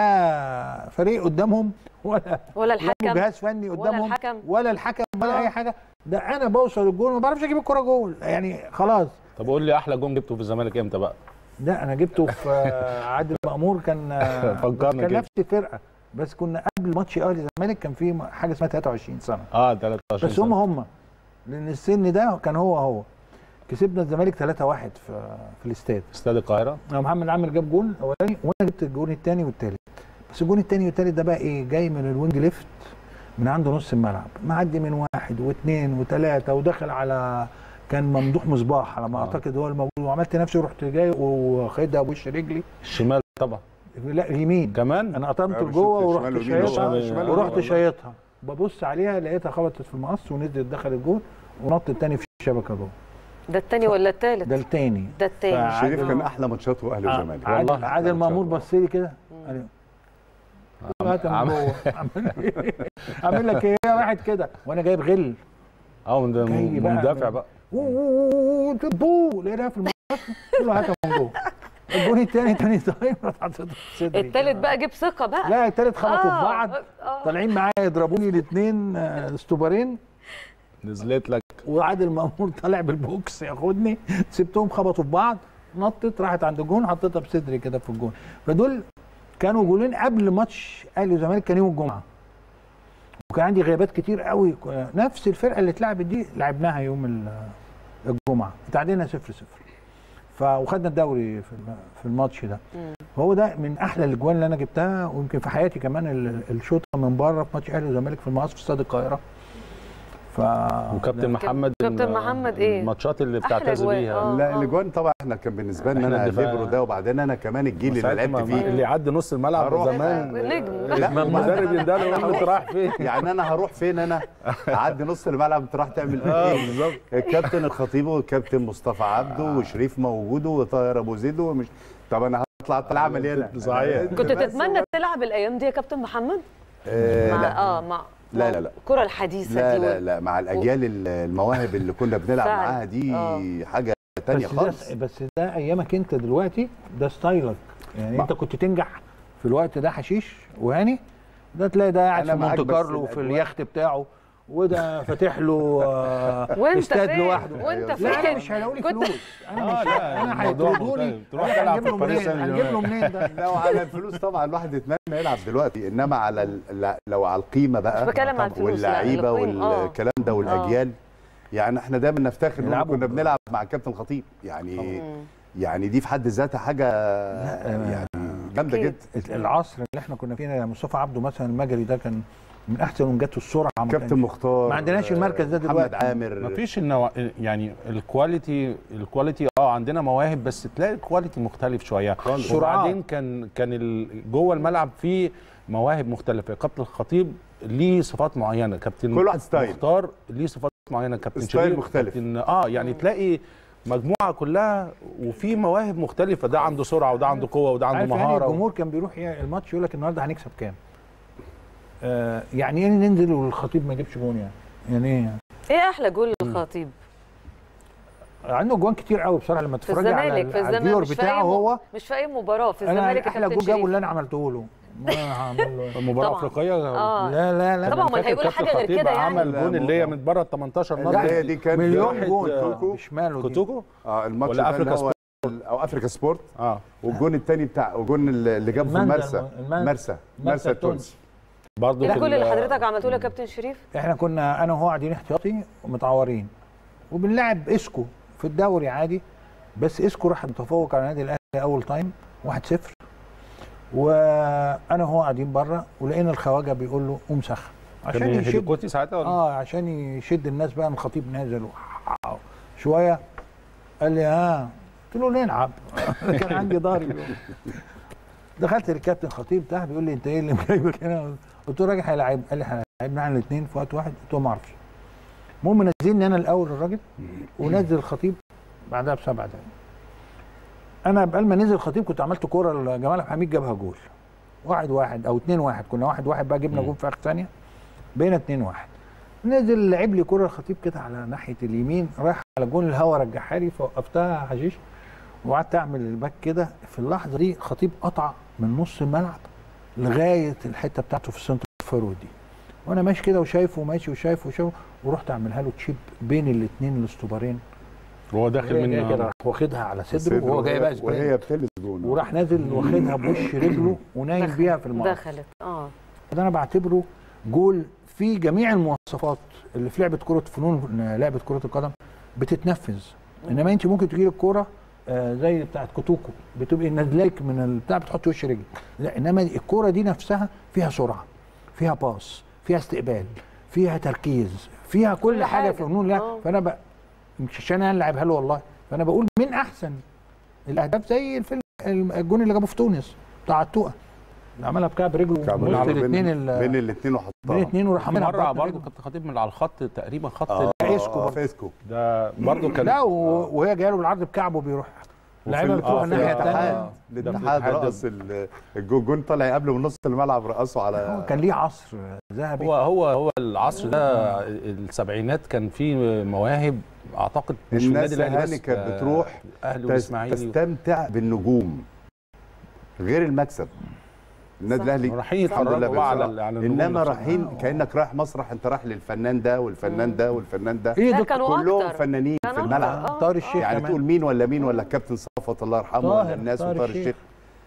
لا فريق قدامهم ولا ولا لاموا الحكم جهاز فني قدامهم الحكم. ولا الحكم ولا آه. اي حاجه ده انا بوصل الجول ما بعرفش اجيب الكره جول يعني خلاص طب قول لي احلى جون جبته في الزمالك امتى بقى لا انا جبته في آه، عادل مأمور كان آه، فكرنا بس كان كده. نفس الفرقه بس كنا قبل ماتش اهلي الزمالك كان في حاجه اسمها 23 سنه اه 13 بس هم هم لان السن ده كان هو هو كسبنا الزمالك 3-1 في في الاستاد استاد القاهره محمد عامر جاب جول اولاني وانا جبت الجول الثاني والثالث بس الجون الثاني والثالث ده بقى ايه جاي من الوينج ليفت من عنده نص الملعب معدي من واحد واثنين وثلاثه وداخل على كان ممدوح مصباح على ما آه. اعتقد هو الموجود وعملت نفسي رحت جاي واخدها بوش رجلي الشمال طبعا لا يمين كمان انا قطمت آه، لجوه شفت ورحت شمال ويمين، شايطها شمال ورحت ويمين. شايطها ببص عليها لقيتها خبطت في المقص ونزلت دخل الجول ونط التاني في الشبكه جوه ده التاني ولا التالت ده التاني ده التاني فع- شريف عادل- كان احلى ماتشاته اهلي وزمالك عادل, والله عادل أحلى مامور ماتشاته. بص لي كده قال لي، هات من عم- جوه عامل إيه؟ عامل لك ايه واحد كده وانا جايب غل اه من ده جاي بقى مندفع من- بقى بو لقيتها في المقص قلت له هاتها من جوه الجون التاني تاني تايم رحت حطيتها في صدري التالت كده. بقى جيب ثقه بقى لا التالت خبطوا في آه، بعض آه. طالعين معايا يضربوني الاثنين استوبرين نزلت لك وعادل مامور طالع بالبوكس ياخدني سبتهم خبطوا في بعض نطت راحت عند الجون حطيتها بصدري كده في الجون فدول كانوا جولين قبل ماتش اهلي والزمالك كان يوم الجمعه وكان عندي غيابات كتير قوي نفس الفرقه اللي اتلعبت دي لعبناها يوم ال- الجمعه اتعادلنا 0 0 ف وخدنا الدوري في الم- في الماتش ده فهو ده من احلى الاجوان اللي انا جبتها ويمكن في حياتي كمان ال- الشوطه من بره في ماتش اهلي والزمالك في المقص في استاد القاهره ف وكابتن محمد كابتن الم- محمد إيه؟ الماتشات اللي أحلى بتعتز أجوان، بيها آه. لا الاجوان طبعا احنا كان بالنسبه لنا إحنا انا الدفاع- الليبرو ده وبعدين انا كمان الجيل اللي ساعتها لعبت ما- فيه اللي يعدي نص الملعب هروح. زمان نجم. لا، المدرب يندهله يقول له انت رايح فين يعني انا هروح فين انا اعدي نص الملعب انت راح تعمل اه ايه بالظبط الكابتن الخطيب والكابتن مصطفى عبده وشريف موجود وطاهر ابو زيد ومش طب انا هطلع طلع مليانه صحيح. كنت تتمنى تلعب الايام دي يا كابتن محمد آه مع لا اه مع لا، لا، لا. الكره الحديثه لا دي لا وال- لا مع الاجيال ال- المواهب اللي كنا بنلعب فعلا. معاها دي آه. حاجه تانية بس ده خالص بس ده ايامك انت دلوقتي ده ستايلك يعني ما- انت كنت تنجح في الوقت ده حشيش وهاني ده تلاقي ده قاعد أنا في معاك مونte بس كارلو في الأجواء- اليخت بتاعه وده فاتح له آه، وانت استاد فين لوحده وانت أيوة. فين لا انا مش هيلاقوا لي كنت- فلوس انا آه، مش لا، انا الموضوع هيطردوا لي مختلف. تروح تلعب هنجيب في له باريس منين سان هنجيب له جيرمان. منين ده لو على الفلوس طبعا الواحد يتمنى يلعب دلوقتي انما على ال- لا- لو على القيمه بقى مش بتكلم على الفلوس، لا، واللعيبه القيمة، آه. والكلام ده والاجيال يعني احنا دايما نفتخر ان يلعبوا كنا ب- بنلعب مع الكابتن خطيب يعني مم. يعني دي في حد ذاتها حاجه يعني جامده أكيد. جدا العصر اللي احنا كنا فيه مصطفى عبده مثلا المجري ده كان من احسن وجاته السرعه ما كابتن كانش- مختار ما عندناش المركز ده محمد دلوقتي. عامر مفيش النوع يعني الكواليتي الكواليتي اه عندنا مواهب بس تلاقي الكواليتي مختلف شويه خالص. وبعدين كان كان ال- جوه الملعب فيه مواهب مختلفه كابتن الخطيب ليه صفات معينه كابتن كل واحد ستايل. مختار ليه صفات معينه كابتن ستايل شريف مختلف. كابتن اه يعني تلاقي مجموعه كلها وفي مواهب مختلفه ده عنده سرعه وده عنده قوه وده عنده عارف يعني مهاره الجمهور كان بيروح ي- الماتش يقول لك النهارده هنكسب كام آه يعني ايه ننزل والخطيب ما يجيبش جون يعني يعني ايه يعني ايه احلى جول للخطيب عنده جوان كتير قوي بصراحه لما في تتفرج على, الزمالك في على الزمالك الفيور مش في بتاعه أي م- هو مش في اي مباراه في انا الزمالك احلى الكابتن جول جابه شريف. اللي انا عملته له ما هعمل له المباراه طبعاً. الافريقيه آه. لا لا لا طبعاً، ده امال فاكر هيقول كابتن حاجة غير خطيب كده يعني؟ عمل لا، جون اللي هي موضوع. من بره ال 18 لا نقطه هي دي كانت مليون واحد، جون آه، كوكو بشماله دي. كوتوكو اه الماتش ولا ده أفريكا اللي هو ال- او افريكا سبورت اه والجون الثاني بتاع والجون اللي جابه في المنزل- المرسى المن- مرسى مرسى مرسى التونسي. التونسي برضه ايه في الجول اللي ال- حضرتك عملته له يا كابتن شريف احنا كنا انا وهو قاعدين احتياطي ومتعورين وبنلعب اسكو في الدوري عادي بس اسكو راح متفوق على النادي الاهلي اول تايم 1-0 وانا وهو قاعدين بره ولقينا الخواجه بيقول له قوم سخن عشان كان يشد هيديكوتي ساعتها ولا اه عشان يشد الناس بقى الخطيب نازل و- شويه قال لي ها قلت له نلعب كان عندي ضهري اليوم. دخلت للكابتن خطيب تحت بيقول لي انت ايه اللي جايبك هنا قلت له راجل هيلاعب قال لي هيلاعبنا احنا الاثنين في وقت واحد قلت له ما اعرفش المهم نزلني انا الاول الراجل ونزل الخطيب بعدها بسبع دقايق انا قبل ما نزل الخطيب كنت عملت كوره لجمال عبد الحميد جابها جول واحد واحد او اتنين واحد كنا واحد واحد بقى جبنا مم. جول في اخر ثانيه بقينا اتنين واحد نزل لعب لي كوره الخطيب كده على ناحيه اليمين رايح على جون الهوا رجعها لي فوقفتها حشيش وقعدت اعمل الباك كده في اللحظه دي خطيب قطع من نص الملعب لغايه الحته بتاعته في السنتر فورورد دي وانا ماشي كده وشايفه وماشي وشايفه وشايفه ورحت اعملها له تشيب بين الاثنين الاستوبرين وهو داخل وهي جاية كده من راح واخدها على صدره وهو جاي بقى سبرنت. وهي بتلبس جون وراح نازل واخدها بوش رجله ونايم دخل- بيها في المقص دخلت اه ده انا بعتبره جول في جميع المواصفات اللي في لعبه كره فنون لعبه كره القدم بتتنفذ انما انت ممكن تجي الكوره آه زي بتاعت كوتوكو بتبقي نازلاك من البتاع بتحط وش رجل لا انما الكوره دي نفسها فيها سرعه فيها باص فيها استقبال فيها تركيز فيها كل, كل حاجه حاجة. في فنون لا آه. فانا بقى مش عشان انا العبها له والله فانا بقول من احسن الاهداف زي الفيلم الجون اللي جابه في تونس بتاع التوقه اللي عملها بكعب رجله كعب وسط رجله الاثنين بين ال- بين الاثنين وحطها بين الاثنين وراح عاملها مره ببطن برضه رجله. كابتن خطيب من على الخط تقريبا خط اه إسكو آه، برضه. في اسكو ده برضه كان لا و- وهي جايه له بالعرض بكعبه بيروح اللعيبه وفي- بتروح آه، في الناحيه الاتحاد. الثانيه آه. ده في الاتحاد الاتحاد رقص ال- الجو- الجون طالع قبل من نص الملعب رقصه على كان ليه عصر ذهبي هو هو هو العصر ده السبعينات كان فيه مواهب اعتقد مش في الناس النادي الاهلي هاني بس كانت آه، بتروح الاهلي تس- والاسماعيلي تستمتع بالنجوم غير المكسب النادي صح. الاهلي رايحين الحمد لله يتفرجوا بقى على بيكسب. على النجوم انما نفسهم. رايحين كانك رايح مسرح انت رايح للفنان ده والفنان ده والفنان ده ايه لا دكتور كانوا كلهم اكتر فنانين في كانوا الملعب أكتر. آه، طاهر آه. الشيخ يعني كمان. تقول مين ولا مين ولا الكابتن صفوت الله يرحمه طاهر- ولا الناس طاهر وطاهر الشيخ. الشيخ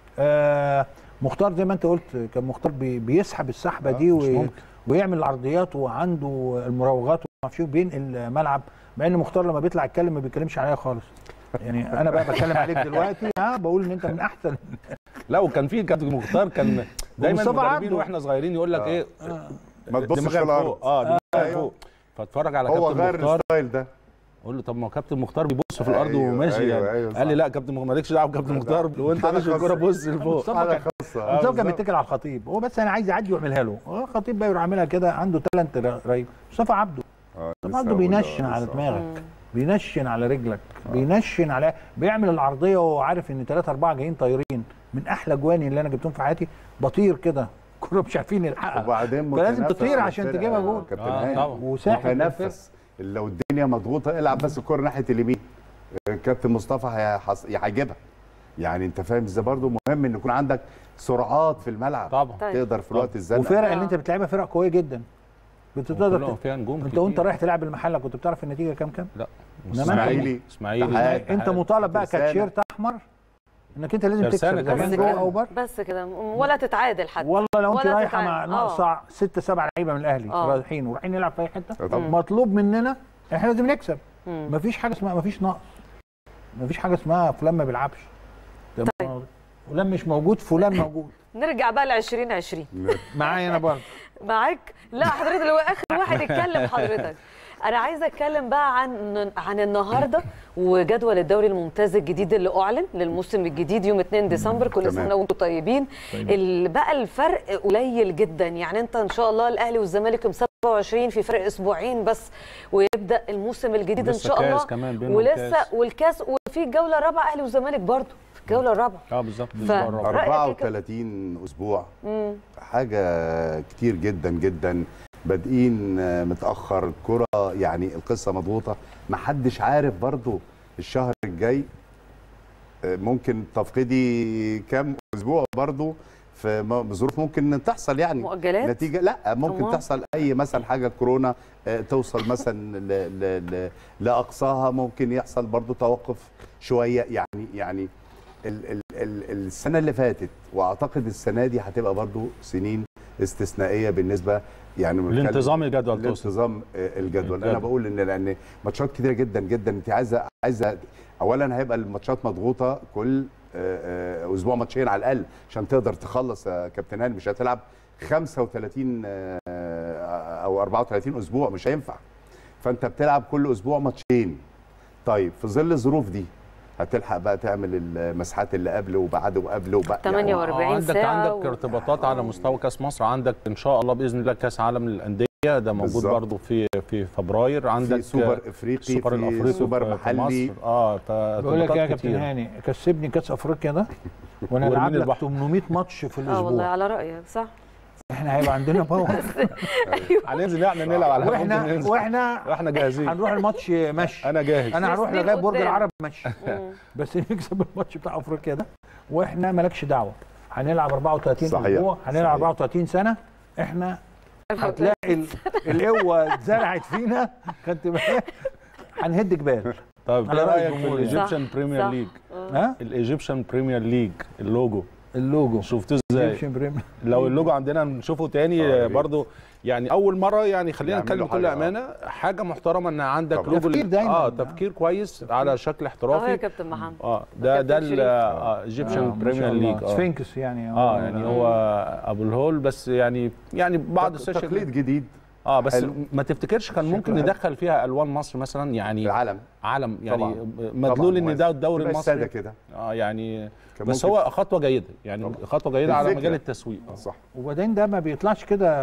آه مختار زي ما انت قلت كان مختار بي بيسحب السحبه دي مش وي ممكن. ويعمل العرضيات وعنده المراوغات وما اعرفش إيه بينقل الملعب مع ان مختار لما بيطلع يتكلم ما بيتكلمش عليا خالص يعني انا بقى بتكلم عليك دلوقتي ها بقول ان انت من احسن لا وكان في كابتن مختار كان دايما ومصطفى المدربين عبده. واحنا صغيرين يقول لك آه. ايه ما تبصش دماغك في الارض فوق اه دماغك أيوه. فوق فاتفرج على هو كابتن غير مختار الستايل ده اقول له طب ما هو كابتن مختار بيبص في الارض أيوه، وماشي أيوه، يعني أيوه، قال لي صح. لا كابتن مختار مالكش دعوه بكابتن مختار وانت حاجة ماشي الكوره خاصة. بص لفوق مصطفى حاجه كان- خاصه مصطفى كان بالظبط. بيتكل على الخطيب هو بس انا عايز يعدي ويعملها له هو الخطيب بقى يروح عاملها كده عنده تالنت رهيب مصطفى عبده آه، مصطفى لسه عبده هقول، بينشن آه، على لسه. دماغك بينشن على رجلك بينشن على بيعمل العرضيه وهو عارف ان ثلاثة أربعة جايين طايرين من أحلى جواني اللي أنا جبتهم في حياتي بطير كده كلهم مش عارفين يلحقها وبعدين فلازم متنفس تطير على عشان الفرقة تجيبها يا جول. كابتن آه، هاني. طبعا. وساحب متنفس لو الدنيا مضغوطه العب بس الكوره ناحيه اليمين كابتن مصطفى هيحص- هيجيبها يعني انت فاهم ازاي برضه مهم ان يكون عندك سرعات في الملعب طبعا طيب. تقدر في الوقت الزنقه وفرق آه. اللي أنت بتلعبها فرق قوية جدا بتقدر كلهم ت- فيها نجوم أنت وأنت كتير. رايح تلعب المحلة كنت بتعرف النتيجة كام كام؟ لا إنما إسماعيلي. اسماعيلي اتحاد. أنت مطالب بقى ترسانة. كتيشيرت أحمر إنك أنت لازم ترسانة تكسب كمان. كمان بس جوه كده أو بره بس كده ولا تتعادل حتى والله لو انت ولا رايحه مع تتعامل. ناقصه ست سبع لعيبه من الاهلي آه. رايحين ورايحين نلعب في اي حته آه طبعا. مطلوب مننا احنا لازم نكسب مم. مفيش حاجه اسمها مفيش نقص مفيش حاجه اسمها فلان ما بيلعبش ده طيب. فلان مش موجود فلان موجود نرجع بقى ل 2020 معايا انا برضه معاك لا حضرتك اللي هو اخر واحد يتكلم حضرتك انا عايزه اتكلم بقى عن عن النهارده وجدول الدوري الممتاز الجديد اللي اعلن للموسم الجديد يوم 2 ديسمبر كل تمام. سنه وانتم طيبين ال- بقى الفرق قليل جدا يعني انت ان شاء الله الاهلي والزمالك يوم 27 في فرق اسبوعين بس ويبدا الموسم الجديد ان ولسه شاء الله كاس كمان بينهم ولسه كاس. والكاس وفي الجوله الرابعه اهلي والزمالك برضه في الجوله الرابعه اه بالظبط ف- الأسبوع الرابع. رأيك إيه كده؟ 34 اسبوع مم. حاجه كتير جدا جدا بادئين آه، متاخر الكره يعني القصه مضغوطه ما حدش عارف برضو الشهر الجاي آه، ممكن تفقدي كام اسبوع برضو في م- ظروف ممكن تحصل يعني مؤجلات نتيجه لا ممكن أمال؟ تحصل اي مثلا حاجه كورونا آه، توصل مثلا ل... ل... ل... لاقصاها ممكن يحصل برضو توقف شويه يعني يعني ال... ال... ال... السنه اللي فاتت واعتقد السنه دي هتبقى برضو سنين استثنائيه بالنسبه يعني بنتكلم- الانتظام الجدول تقصد الانتظام آه، الجدول انا الجدول. بقول ان لان ماتشات كتيره جدا جدا انت عايزه عايزه اولا هيبقى الماتشات مضغوطه كل آه، آه، اسبوع ماتشين على الاقل عشان تقدر تخلص يا كابتن هاني مش هتلعب 35 آه، او 34 اسبوع مش هينفع فانت بتلعب كل اسبوع ماتشين طيب في ظل الظروف دي هتلحق بقى تعمل المسحات اللي قبل وبعد وقبل وبعد 48 آه، عندك ساعة عندك و- ارتباطات على مستوى كاس مصر عندك ان شاء الله باذن الله كاس عالم للانديه ده موجود بالظبط. برضو في في فبراير عندك في سوبر افريقي السوبر في الافريقي سوبر في- في محلي مصر. اه بقول لك ايه يا فارتباطات كابتن كتير. هاني كسبني كاس افريقيا ده وانا ورميني العب لك البحر. 800 ماتش في اه والله الاسبوع على رايك صح احنا هيبقى عندنا باور هننزل احنا نلعب على الهواء، ممكن واحنا ننزل. واحنا واحنا جاهزين هنروح الماتش مشي انا جاهز انا هروح تسنيك لغايه برج قدام. العرب مشي مم. بس نكسب الماتش بتاع افريقيا ده واحنا مالكش دعوه هنلعب 34 صحيح. اسبوع هنلعب صحيح. 34 سنه احنا هتلاقي ال- القوه اتزرعت فينا كانت هنهد جبال طب على ايه رأي رايك في الجمهور. الايجيبشن صح، بريمير صح. ليج ها الايجيبشن بريمير ليج اللوجو اللوجو شفتوه ازاي Egyptian Premier. لو اللوجو عندنا نشوفه تاني آه، يا ريت. برضو يعني اول مره يعني خلينا يعملوا نتكلم بكل حاجة، آه. امانه حاجه محترمه ان عندك طبعا. لوجو تفكير دايماً. اه تفكير كويس على شكل اهو يا احترافي كابتن محمد اه ده ده كابتن شريف. ايجيبشن بريمير ليج اه سفينكس يعني اه يعني هو ابو الهول بس يعني يعني بعض السوشيال تقليد جديد اه بس حلو. ما تفتكرش كان ممكن حلو. ندخل فيها الوان مصر مثلا يعني العالم علم يعني طبعاً. مدلول طبعاً ان ده الدوري تبقى الساده المصري كده اه يعني كان بس ممكن- هو خطوه جيده يعني طبعاً. خطوه جيده على الفكرة. مجال التسويق آه، صح وبعدين ده ما بيطلعش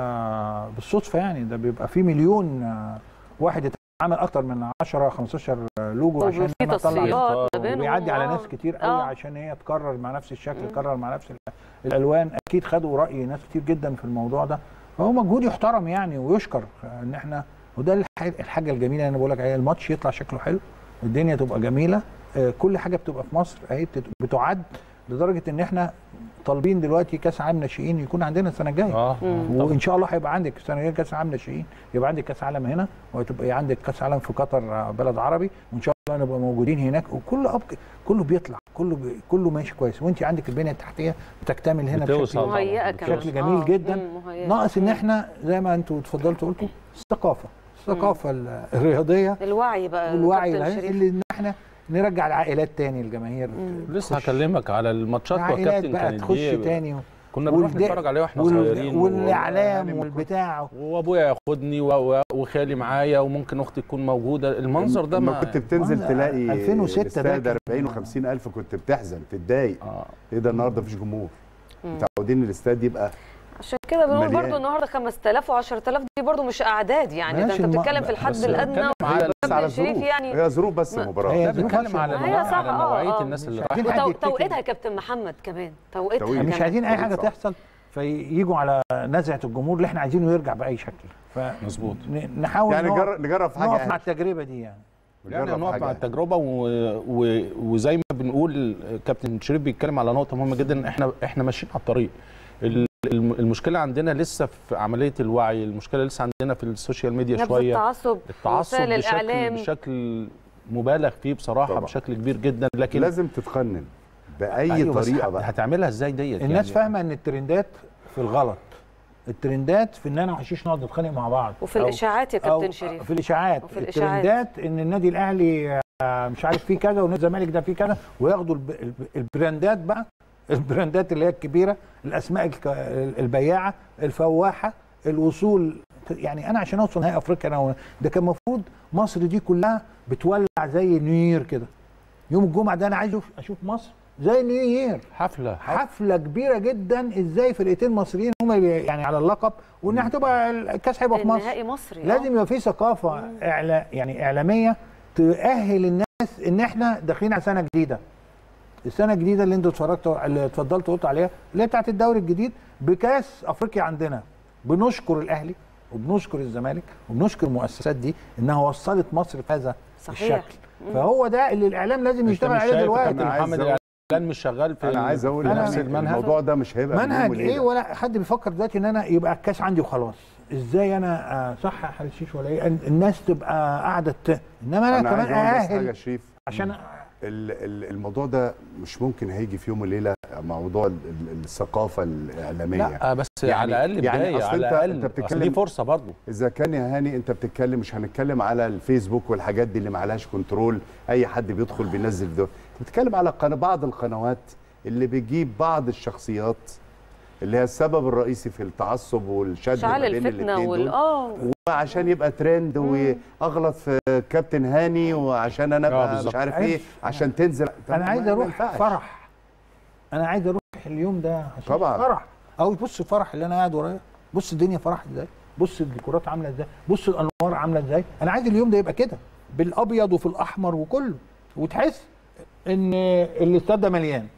كده بالصدفه يعني ده بيبقى فيه مليون آه، واحد يتعامل اكتر من 10 15 لوجو عشان وفي أنا أطلع تصفيات ما بينهم وبيعدي على آه. ناس كتير قوي آه. عشان هي تكرر مع نفس الشكل تكرر مع نفس ال- الالوان اكيد خدوا راي ناس كتير جدا في الموضوع ده فهو مجهود يحترم يعني ويشكر ان احنا وده الح- الحاجه الجميله اللي انا بقول لك عليها الماتش يطلع شكله حلو الدنيا تبقى جميله آه، كل حاجه بتبقى في مصر اهي بتت- بتعد لدرجه ان احنا طالبين دلوقتي كاس عالم ناشئين يكون عندنا السنه الجايه اه وان شاء الله هيبقى عندك السنه الجايه كاس عالم ناشئين يبقى عندك كاس عالم هنا وتبقى عندك كاس عالم في قطر آه، بلد عربي وان شاء الله نبقى موجودين هناك وكله أب... كله بيطلع كله بي... كله ماشي كويس وانت عندك البنيه التحتيه بتكتمل هنا بتوصل بشكل طبعاً. مهيئه كمان بشكل جميل آه. جدا. مم، مهيئة. ناقص ان مم. احنا زي ما انتوا اتفضلتوا قلتوا الثقافه الثقافه ال- الرياضيه الوعي بقى والوعي كابتن العام شريف. اللي ان احنا نرجع العائلات تاني الجماهير لسه تخش. هكلمك على الماتشات العائلات والكابتن بقى كانت تخش دي تاني و... كنا بنروح والد- نتفرج عليه واحنا وال... صغيرين والاعلام يعني والبتاع وابويا ياخدني و- و- وخالي معايا وممكن اختي تكون موجوده المنظر ده لما ما كنت بتنزل منظر تلاقي 2006 ده الاستاد كان- 40 و50 الف كنت بتحزن تتضايق اه ايه ده النهارده مفيش جمهور متعودين الاستاد يبقى عشان كده بنقول مليان. برضو النهارده 5000 و10000 دي برضو مش اعداد يعني ده ماشي انت الم- بتتكلم في الحد بس الادنى بتكلم على- هي بس وكابتن على شريف ظروف يعني هي ظروف بس هي المباراه لا ظروف بتكلم عشان- على هي نوع- صح، على آه، نوعيه آه. الناس اللي مش رايحه عايزين حد وتو- يفتكر. توقيتها يا كابتن محمد كمان توقيتها توقيت. كمان مش عايزين اي طبيعي حاجه صح. تحصل فييجوا على نزعه الجمهور اللي احنا عايزينه يرجع باي شكل مظبوط. فنحاول يعني نقف- نجرب نجرب في حاجه نقف مع أهل. التجربه دي يعني يعني نجرب في نقف حاجة مع أهل. التجربه و... و... وزي ما بنقول كابتن شريف بيتكلم على نقطه مهمه جدا احنا احنا ماشيين على الطريق ال- الم- المشكله عندنا لسه في عمليه الوعي المشكله لسه عندنا في السوشيال ميديا نبذ شويه التعصب التعصب وسائل بشكل الاعلام بشكل مبالغ فيه بصراحه طبعا. بشكل كبير جدا لكن لازم تتقنن باي أيوة بس طريقه هت- بقى هتعملها ازاي ديت الناس يعني فاهمه ان الترندات في الغلط الترندات في ان انا وحشيش نقعد نتخانق مع بعض وفي أو- الاشاعات يا أو- كابتن شريف في الاشاعات وفي الإشاعات. الترندات ان النادي الاهلي آه، مش عارف فيه كذا ونادي الزمالك ده فيه كذا وياخدوا الب- الب- البراندات بقى البراندات اللي هي الكبيره الاسماء الك- البياعه الفواحه الوصول يعني انا عشان اوصل نهائي افريقيا انا و- ده كان المفروض مصر دي كلها بتولع زي نيو يير كده يوم الجمعه ده انا عايز أشوف- اشوف مصر زي نيو يير حفله حفله كبيره جدا ازاي فرقتين مصريين هم يعني على اللقب وان هتبقى الكاس هيبقى في مصر النهائي مصري آه. لازم يبقى في ثقافه إعلا يعني اعلاميه تاهل الناس ان احنا داخلين على سنه جديده السنه الجديده اللي انتوا اتفرجتوا اللي اتفضلتوا قلتوا عليها اللي هي بتاعت الدوري الجديد بكاس افريقيا عندنا بنشكر الاهلي وبنشكر الزمالك وبنشكر المؤسسات دي انها وصلت مصر في هذا صحيح. الشكل فهو ده اللي الاعلام لازم انت يشتغل مش عليه شايف يا دلوقتي كابتن أنا عايز محمد أقول- الاعلان مش شغال في انا عايز اقول نفس يعني المنهج الموضوع ده مش هيبقى من يوم منهج وليلة. ايه ولا حد بيفكر دلوقتي ان انا يبقى الكاس عندي وخلاص ازاي انا آه، صح يا حرشيش ولا ايه إن- الناس تبقى قاعده ت- انما انا, انا كمان عايز اقول بس حاجه يا ااهل شريف عشان ال- ال- الموضوع ده مش ممكن هيجي في يوم وليله موضوع ال- ال- الثقافه الاعلاميه لا بس يعني- على الاقل يعني بدايه أصل على أنت- الاقل أنت أصل بتتكلم- دي فرصه برضه اذا كان يا هاني انت بتتكلم مش هنتكلم على الفيسبوك والحاجات دي اللي معلهاش كنترول اي حد بيدخل بينزل فيديو انت بتتكلم على قنا- بعض القنوات اللي بيجيب بعض الشخصيات اللي هي السبب الرئيسي في التعصب والشد اشعال ما بين الفتنه الاثنين وال دول اه وعشان يبقى ترند واغلط في كابتن هاني وعشان انا آه، ابقى بالظبط. مش عارف ايه عارف. عشان تنزل طب انا ما- عايز ما اروح ينفعش. فرح انا عايز اروح اليوم ده عشان طبعاً. فرح او بص الفرح اللي انا قاعد ورايا بص الدنيا فرح ازاي بص الديكورات عامله ازاي بص الانوار عامله ازاي انا عايز اليوم ده يبقى كده بالابيض وفي الاحمر وكله وتحس ان الاستاد ده مليان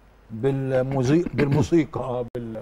بالموسيقى بالموسيقى بال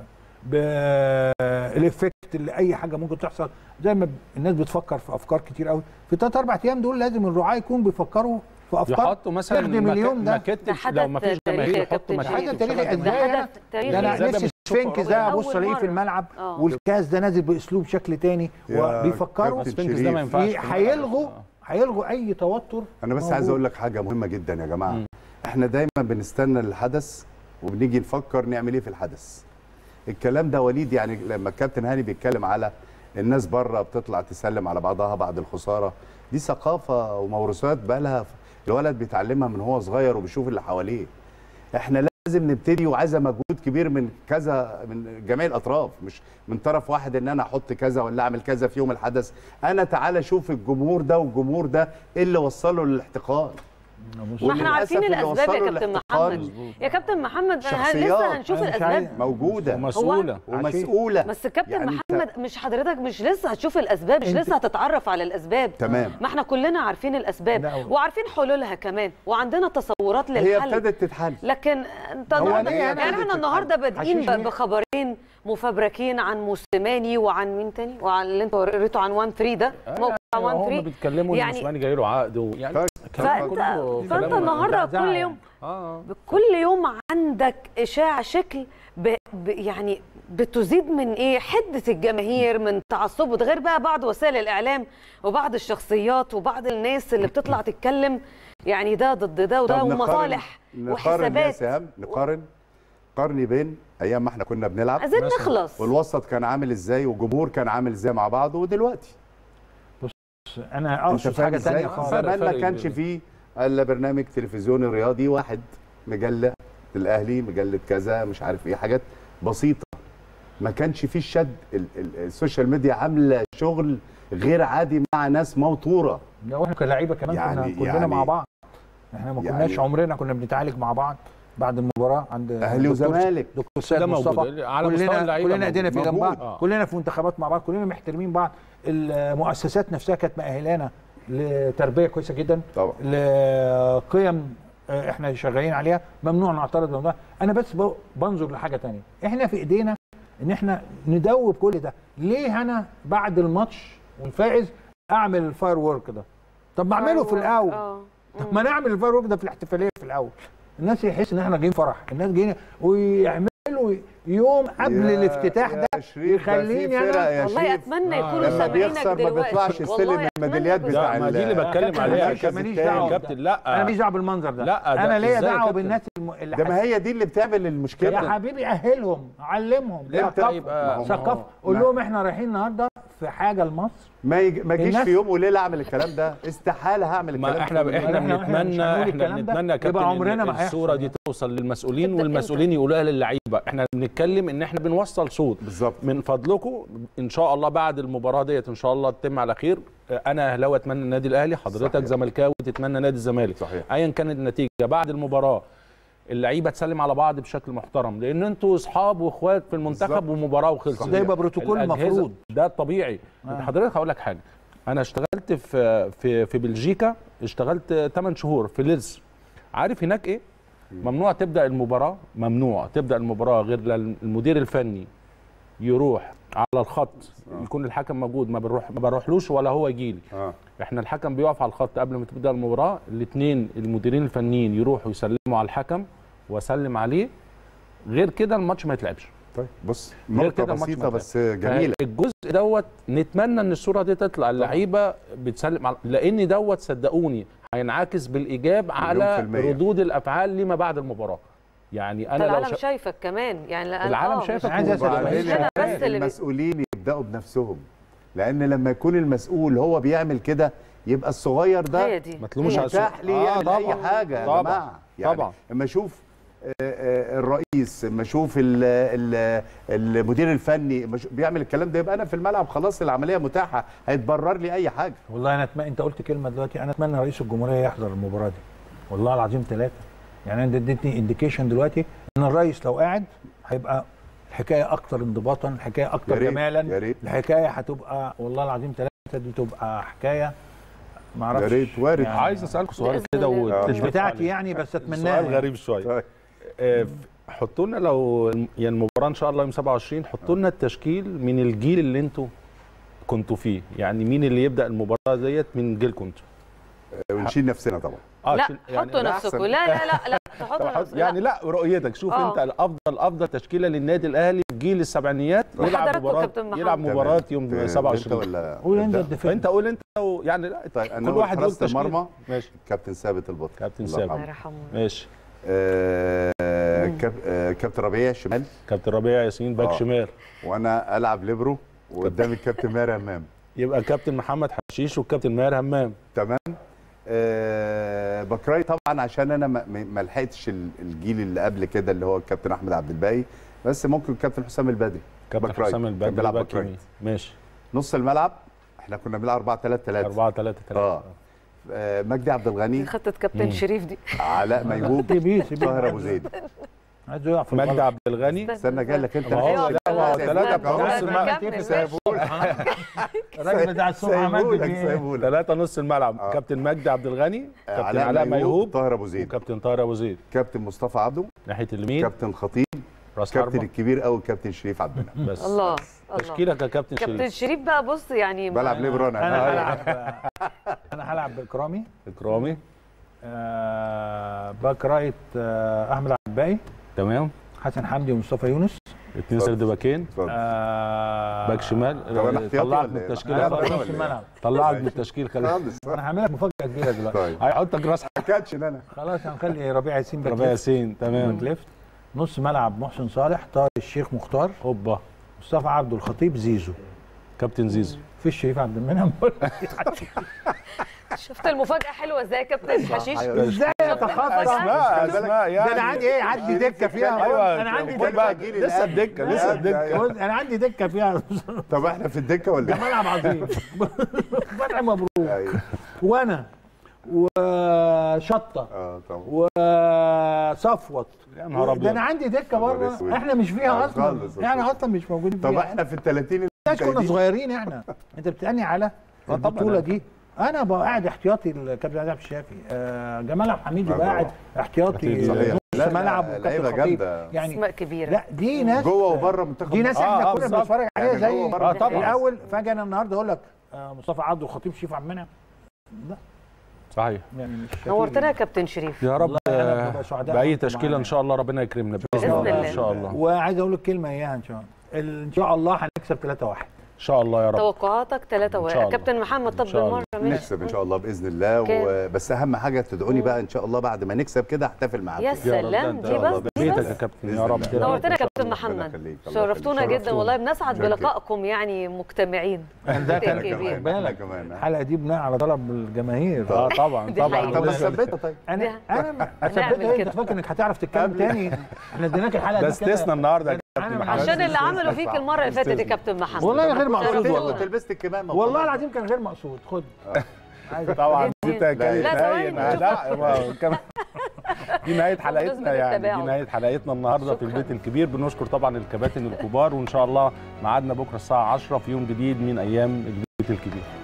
بالافكت اللي اي حاجه ممكن تحصل زي ما الناس بتفكر في افكار كتير قوي في ثلاث اربع ايام دول لازم الرعاه يكون بيفكروا في افكار يحطوا مثلا تخدم مك- اليوم ده ماكيت ده حدث لو ما فيش تاريخي جماهير يا يحطوا كابتن ماكيت حاجة شريف. تاريخي وشغل ده إزاي جماهير. أنا- حدث تاريخي ده انا زي ما نفسي بنشوفه السفنكس أول ده مرة. ابص الاقيه في الملعب آه. والكاس ده نازل باسلوب شكل تاني يا وبيفكروا كابتن السفنكس ده ما شريف. ينفعش ي- في الملعب. هيلغوا آه. هيلغوا اي توتر انا بس موجود. عايز اقول لك حاجه مهمه جدا يا جماعه مم. احنا دايما بنستنى الحدث وبنيجي نفكر نعمل ايه في الحدث الكلام ده وليد يعني لما الكابتن هاني بيتكلم على الناس بره بتطلع تسلم على بعضها بعد الخساره دي ثقافه وموروثات بقى لها الولد بيتعلمها من هو صغير وبيشوف اللي حواليه احنا لازم نبتدي وعايزه مجهود كبير من كذا من جميع الاطراف مش من طرف واحد ان انا احط كذا ولا اعمل كذا في يوم الحدث انا تعالى شوف الجمهور ده والجمهور ده ايه اللي وصله للاحتقان ما احنا عارفين وللأسف اللي الاسباب يا وصله كابتن للاحتقان محمد يا كابتن محمد شخصيات. لسه هنشوف أنا مش الاسباب عايز- موجوده مسؤوله ومسؤوله بس كابتن يعني أنت- محمد مش حضرتك مش لسه هتشوف الاسباب مش لسه هتتعرف على الاسباب تمام. ما احنا كلنا عارفين الاسباب لا. وعارفين حلولها كمان وعندنا تصورات هي للحل ابتدت تتحل لكن انت هو النهارده ليه يعني أنا احنا النهارده بادئين حشيش ب- ليه؟ بخبرين مفبركين عن موسيماني وعن مين تاني وعن اللي انتوا قريتوا عن 1 3 ده موقع 1 هم 3 بيتكلموا ان يعني- موسيماني جاي له عقد و- يعني طيب. الكلام فانت كله فانت كلام- النهارده مزعزعة كل يعني. يوم اه كل يوم عندك اشاع شكل ب... ب... يعني بتزيد من ايه حده الجماهير من تعصبه ده غير بقى بعض وسائل الاعلام وبعض الشخصيات وبعض الناس اللي بتطلع تتكلم يعني ده ضد ده وده طب نقارن- ومصالح نقارن يا وحسابات سهام نقارن قارني بين ايام ما احنا كنا بنلعب عايزين مثلاً. نخلص والوسط كان عامل ازاي والجمهور كان عامل ازاي مع بعض ودلوقتي انا انت اقصد فاهم حاجه ثانيه ازاي خالص فرق- زمان ما فرق كانش كبير. فيه الا برنامج تلفزيوني رياضي واحد مجله الاهلي مجله كذا مش عارف ايه حاجات بسيطه ما كانش فيه الشد ال- ال- السوشيال ميديا عامله شغل غير عادي مع ناس موتوره لا واحنا كلاعيبه كمان يعني- كنا كلنا يعني- مع بعض احنا ما يعني- كناش عمرنا كنا بنتعالج مع بعض بعد المباراه عند اهلي دكتور- وزمالك دكتور سيد ده موجود. مصطفى على مستوى كلنا اللعيبة كلنا ايدينا في موجود. جنب بعض آه. كلنا في منتخبات مع بعض كلنا محترمين بعض المؤسسات نفسها كانت مأهلانا لتربيه كويسه جدا طبعا لقيم آه، احنا شغالين عليها ممنوع نعترض ممنوع انا بس ب- بنظر لحاجه تانية احنا في ايدينا ان احنا ندوب كل ده ليه انا بعد الماتش والفائز اعمل الفاير وورك ده طب ما اعمله في الاول آه. طب ما نعمل الفاير وورك ده في الاحتفاليه في الاول الناس يحس ان احنا جايين فرح الناس جايين ويعملوا يوم قبل يا- الافتتاح يا ده شريف، ده في يخليني فرق انا يا والله شريف. اتمنى آه. يكونوا لما سامعينك بيخسر ما دلوقتي بيطلعش والله يستلم أتمنى الميداليات يكونوا بتاع لا ما دي اللي ال- بتكلم كابتن عليها ماليش- يا ماليش كابتن دعوة كابتن لا انا ماليش دعوه بالمنظر ده لا، ده انا ليا إزاي يا دعوه كابتن؟ بالناس الم... اللي ده ما هي دي اللي بتعمل المشكله يا حبيبي اهلهم علمهم لا، ثقافه يبقى- ثقافه قول لهم احنا رايحين النهارده في حاجه لمصر ما يج... ما جيش الناس- في يوم وليله اعمل الكلام ده استحاله هعمل الكلام ما احنا ده. احنا إحنا- إحنا مش بنتمنى هنقول احنا الكلام ده، بنتمنى يا يبقى كابتن عمرنا إن ما هيحصل الصوره دي يعني. توصل للمسؤولين أنت- والمسؤولين يقولوها للعيبه احنا بنتكلم ان احنا بنوصل صوت بالظبط من فضلكم ان شاء الله بعد المباراه ديت ان شاء الله تتم على خير انا اهلاوي اتمنى النادي الاهلي حضرتك صحيح. زملكاوي تتمنى نادي الزمالك صحيح. ايا كانت النتيجه بعد المباراه اللعيبه تسلم على بعض بشكل محترم لان انتوا اصحاب واخوات في المنتخب بالظبط. ومباراه وخلصت ده يبقى بروتوكول الأجهزة- مفروض ده الطبيعي آه. حضرتك هقول لك حاجه انا اشتغلت في في في بلجيكا اشتغلت 8 شهور في ليلز عارف هناك ايه ممنوع تبدا المباراه ممنوع تبدا المباراه غير لما المدير الفني يروح على الخط يكون الحكم موجود ما بنروح ما بروحلوش ولا هو يجي لي اه احنا الحكم بيقف على الخط قبل ما تبدا المباراه الاثنين المديرين الفنيين يروحوا يسلموا على الحكم واسلم عليه غير كده الماتش ما يتلعبش طيب بص غير نقطه كده الماتش بسيطه ما بس جميله الجزء دوت نتمنى ان الصوره دي تطلع اللعيبه بتسلم على لان دوت صدقوني هينعكس بالايجاب في على المية. ردود الافعال لما بعد المباراه يعني ده انا لو العالم شا... شايفك كمان يعني لأن العالم آه، شايفك مش- عايز أسأل وبعدين مش أنا يا بس اللي بي- المسؤولين يبداوا بنفسهم لان لما يكون المسؤول هو بيعمل كده يبقى الصغير ده هي دي ما تلوموش هي على دي. السوق. متاح لي آه، يعمل اي طبعاً. حاجه يا طبعاً. جماعه يعني طبعاً. اما اشوف آه، آه، الرئيس اما اشوف ال- ال- المدير الفني أما أشوف- بيعمل الكلام ده يبقى انا في الملعب خلاص العمليه متاحه هيتبرر لي اي حاجه والله انا أتمنى انت قلت كلمه دلوقتي انا اتمنى رئيس الجمهوريه يحضر المباراه دي والله العظيم ثلاثه يعني انت اديتني انديكيشن دلوقتي ان الرئيس لو قاعد هيبقى الحكايه اكتر انضباطا الحكايه يا اكتر ريت، جمالا يا ريت. الحكايه هتبقى والله العظيم ثلاثه دي تبقى حكايه ما اعرفش يا ريت وارد. يعني عايز اسالكم سؤال بإذن كده الله. مش وتشرفوا بتاعتي عليه. يعني بس اتمناها سؤال غريب شويه طيب. آه، حطوا لنا لو الم- يعني المباراه ان شاء الله يوم 27 حطوا لنا التشكيل من الجيل اللي انتوا كنتوا فيه يعني مين اللي يبدا المباراه ديت من جيلكم انتوا ونشيل نفسنا طبعا اه لا عشان- يعني حطوا ده نفسكم أحسن. لا لا لا لا طب تحطوا حط- نفسكم يعني لا. لا رؤيتك شوف آه. انت الافضل افضل تشكيله للنادي الاهلي في جيل السبعينيات يلعب وحضراتكم مباراه كابتن محمد. يلعب مباراه تمام. يوم انت 27 ولا قول انت ابدأ؟ الدفاع فانت قول انت و- يعني لا طيب انا كل واحد يقول حراسه تشكيل. المرمى ماشي كابتن ثابت البطل كابتن الله ثابت. الله يرحمه. يرحمه ماشي آه، كاب- آه، كابتن ربيع شمال كابتن ربيع ياسين باك آه. شمال وانا العب ليبرو وقدام الكابتن ماهر همام يبقى كابتن محمد حشيش والكابتن ماهر همام تمام آه بكراي طبعا عشان انا ما- ما ما لحقتش ال- الجيل اللي قبل كده اللي هو الكابتن احمد عبد الباقي بس ممكن الكابتن حسام البدري كابتن باك رايت. حسام كان البدري بيلعب باك باك رايت. يمين ماشي نص الملعب احنا كنا بنلعب 4 3 3 4 3 اه 3 آه، مجدي عبد الغني خطه كابتن مم. شريف دي علاء ميهوب سيبيه سيبيه طاهر ابو زيد عايز يقع في مجدي الغلط. عبد الغني استنى جاي لك انت ما هو أيوة، لا ما هو لا، ثلاثة لا، بتوع لا، نص لا، الملعب كمل. سايبهولك الراجل بتاع الصبح عمل سايبهولك بيه سايبهولك ثلاثة نص الملعب آه. كابتن مجدي عبد الغني آه، كابتن علاء ميهوب طاهر ابو زيد وكابتن طاهر ابو زيد كابتن مصطفى عبده ناحية اليمين كابتن خطيب راس كابتن حربة الكبير قوي كابتن شريف عبد المنعم بس الله الله تشكيلك يا كابتن كابتن شريف شريف بقى بص يعني بلعب ليبرو انا انا آه. هلعب انا هلعب باكرامي اكرامي آه باك رايت آه احمد عبد الباقي تمام حسن حمدي ومصطفى يونس اتنين سرد باكين اتفضل. آه باك شمال طب أنا احتياطي طلعك ولا من إيه؟ التشكيل انا يا لا، بقى خالد. نص الملعب طلعك من التشكيل خلي خالص انا هعمل لك مفاجاه كبيره دلوقتي طيب هيحطك راس ما كانش انا خلاص هنخلي ربيع ياسين باك ربيع ليفت. ياسين باك تمام ليفت نص ملعب محسن صالح طارق الشيخ مختار هوبا مصطفى عبده الخطيب زيزو كابتن زيزو في الشريف عبد المنعم شفت المفاجاه حلوه ازاي يا كابتن حشيش أيوة. ازاي يتخطى اسماء اسماء يعني ده انا عندي ايه عندي دكه فيها ايوه انا عندي خد دكه بقى، جيل لسه الأهلي. الدكه لسه الدكه أيوة. بص، انا عندي دكه فيها طب احنا في الدكه ولا إيه؟ ملعب عظيم فتح مبروك ايوه وانا وشطه اه طبعا وصفوت يا نهار ده ابيض انا عندي دكه نهار بره أسود. احنا مش فيها آه، اصلا خالص. احنا اصلا مش موجودين طب فيها احنا في ال 30 الناس كنا المتأيدين. صغيرين احنا انت بتسالني على طبعاً. البطوله دي انا بقى قاعد احتياطي الكابتن عبد الشافي آه جمال عبد الحميد آه، يبقى قاعد طبعاً. احتياطي صحيح. نص لا، لا، ملعب لعيبة وكابتن خطيب جامدة. يعني اسماء كبيره لا دي ناس جوه وبره منتخب دي ناس مصر. احنا آه، كنا بالظبط. بنتفرج عليها يعني زي جوه وبره آه، طبعاً. الاول فجاه انا النهارده اقول لك آه مصطفى عبده الخطيب شيف عبد المنعم لا صحيح يعني مش نورتنا يا كابتن شريف يا رب والله أنا آه، ببقى سعداء باي وأنتم تشكيله معانا. ان شاء الله ربنا يكرمنا باذن بإذن الله الله. ان شاء الله وعايز اقول لك كلمه اياها ان شاء الله ال- ان شاء الله هنكسب 3-1 ان شاء الله يا رب توقعاتك 3 إن شاء 1 الله. كابتن محمد طب إن شاء الله. بالمره ماشي نكسب ان شاء الله باذن الله كام؟ و... بس اهم حاجه تدعوني بقى ان شاء الله بعد ما نكسب كده احتفل معاكم يا يا رب سلام ده دي أنت بس دي بيتك بس يا كابتن بإذن يا رب الله. نورتنا يا كابتن ربنا محمد يخليك، الله شرفتونا يخليك. جدا والله بنسعد شكراً. بلقائكم يعني مجتمعين ده كان كبير. خد احنا بالك كمان الحلقه دي بناء على طلب الجماهير اه طبعا دي طبعا حقيقة. طب ما ثبتها طيب انا ده- انا هنعمل اثبتها كده. انت فاكر انك هتعرف تتكلم تاني احنا اديناك الحلقه ده دي كده. استثنى النهارده يا أنا كابتن مش- محمد عشان اللي عملوا فيك المره اللي فاتت يا كابتن محمد والله غير مقصود شرفتونا. والله. كنت لبست الكمامه والله العظيم كان غير مقصود خد عايز طبعا جداً. دي كانت لا، ثواني، نهاية- نشوف. لا ما- كمان دي نهايه حلقتنا بمناسبة يعني التباعد. دي نهايه حلقتنا النهارده في شكراً. البيت الكبير بنشكر طبعا الكباتن الكبار وان شاء الله ميعادنا بكره الساعه 10 في يوم جديد من ايام البيت الكبير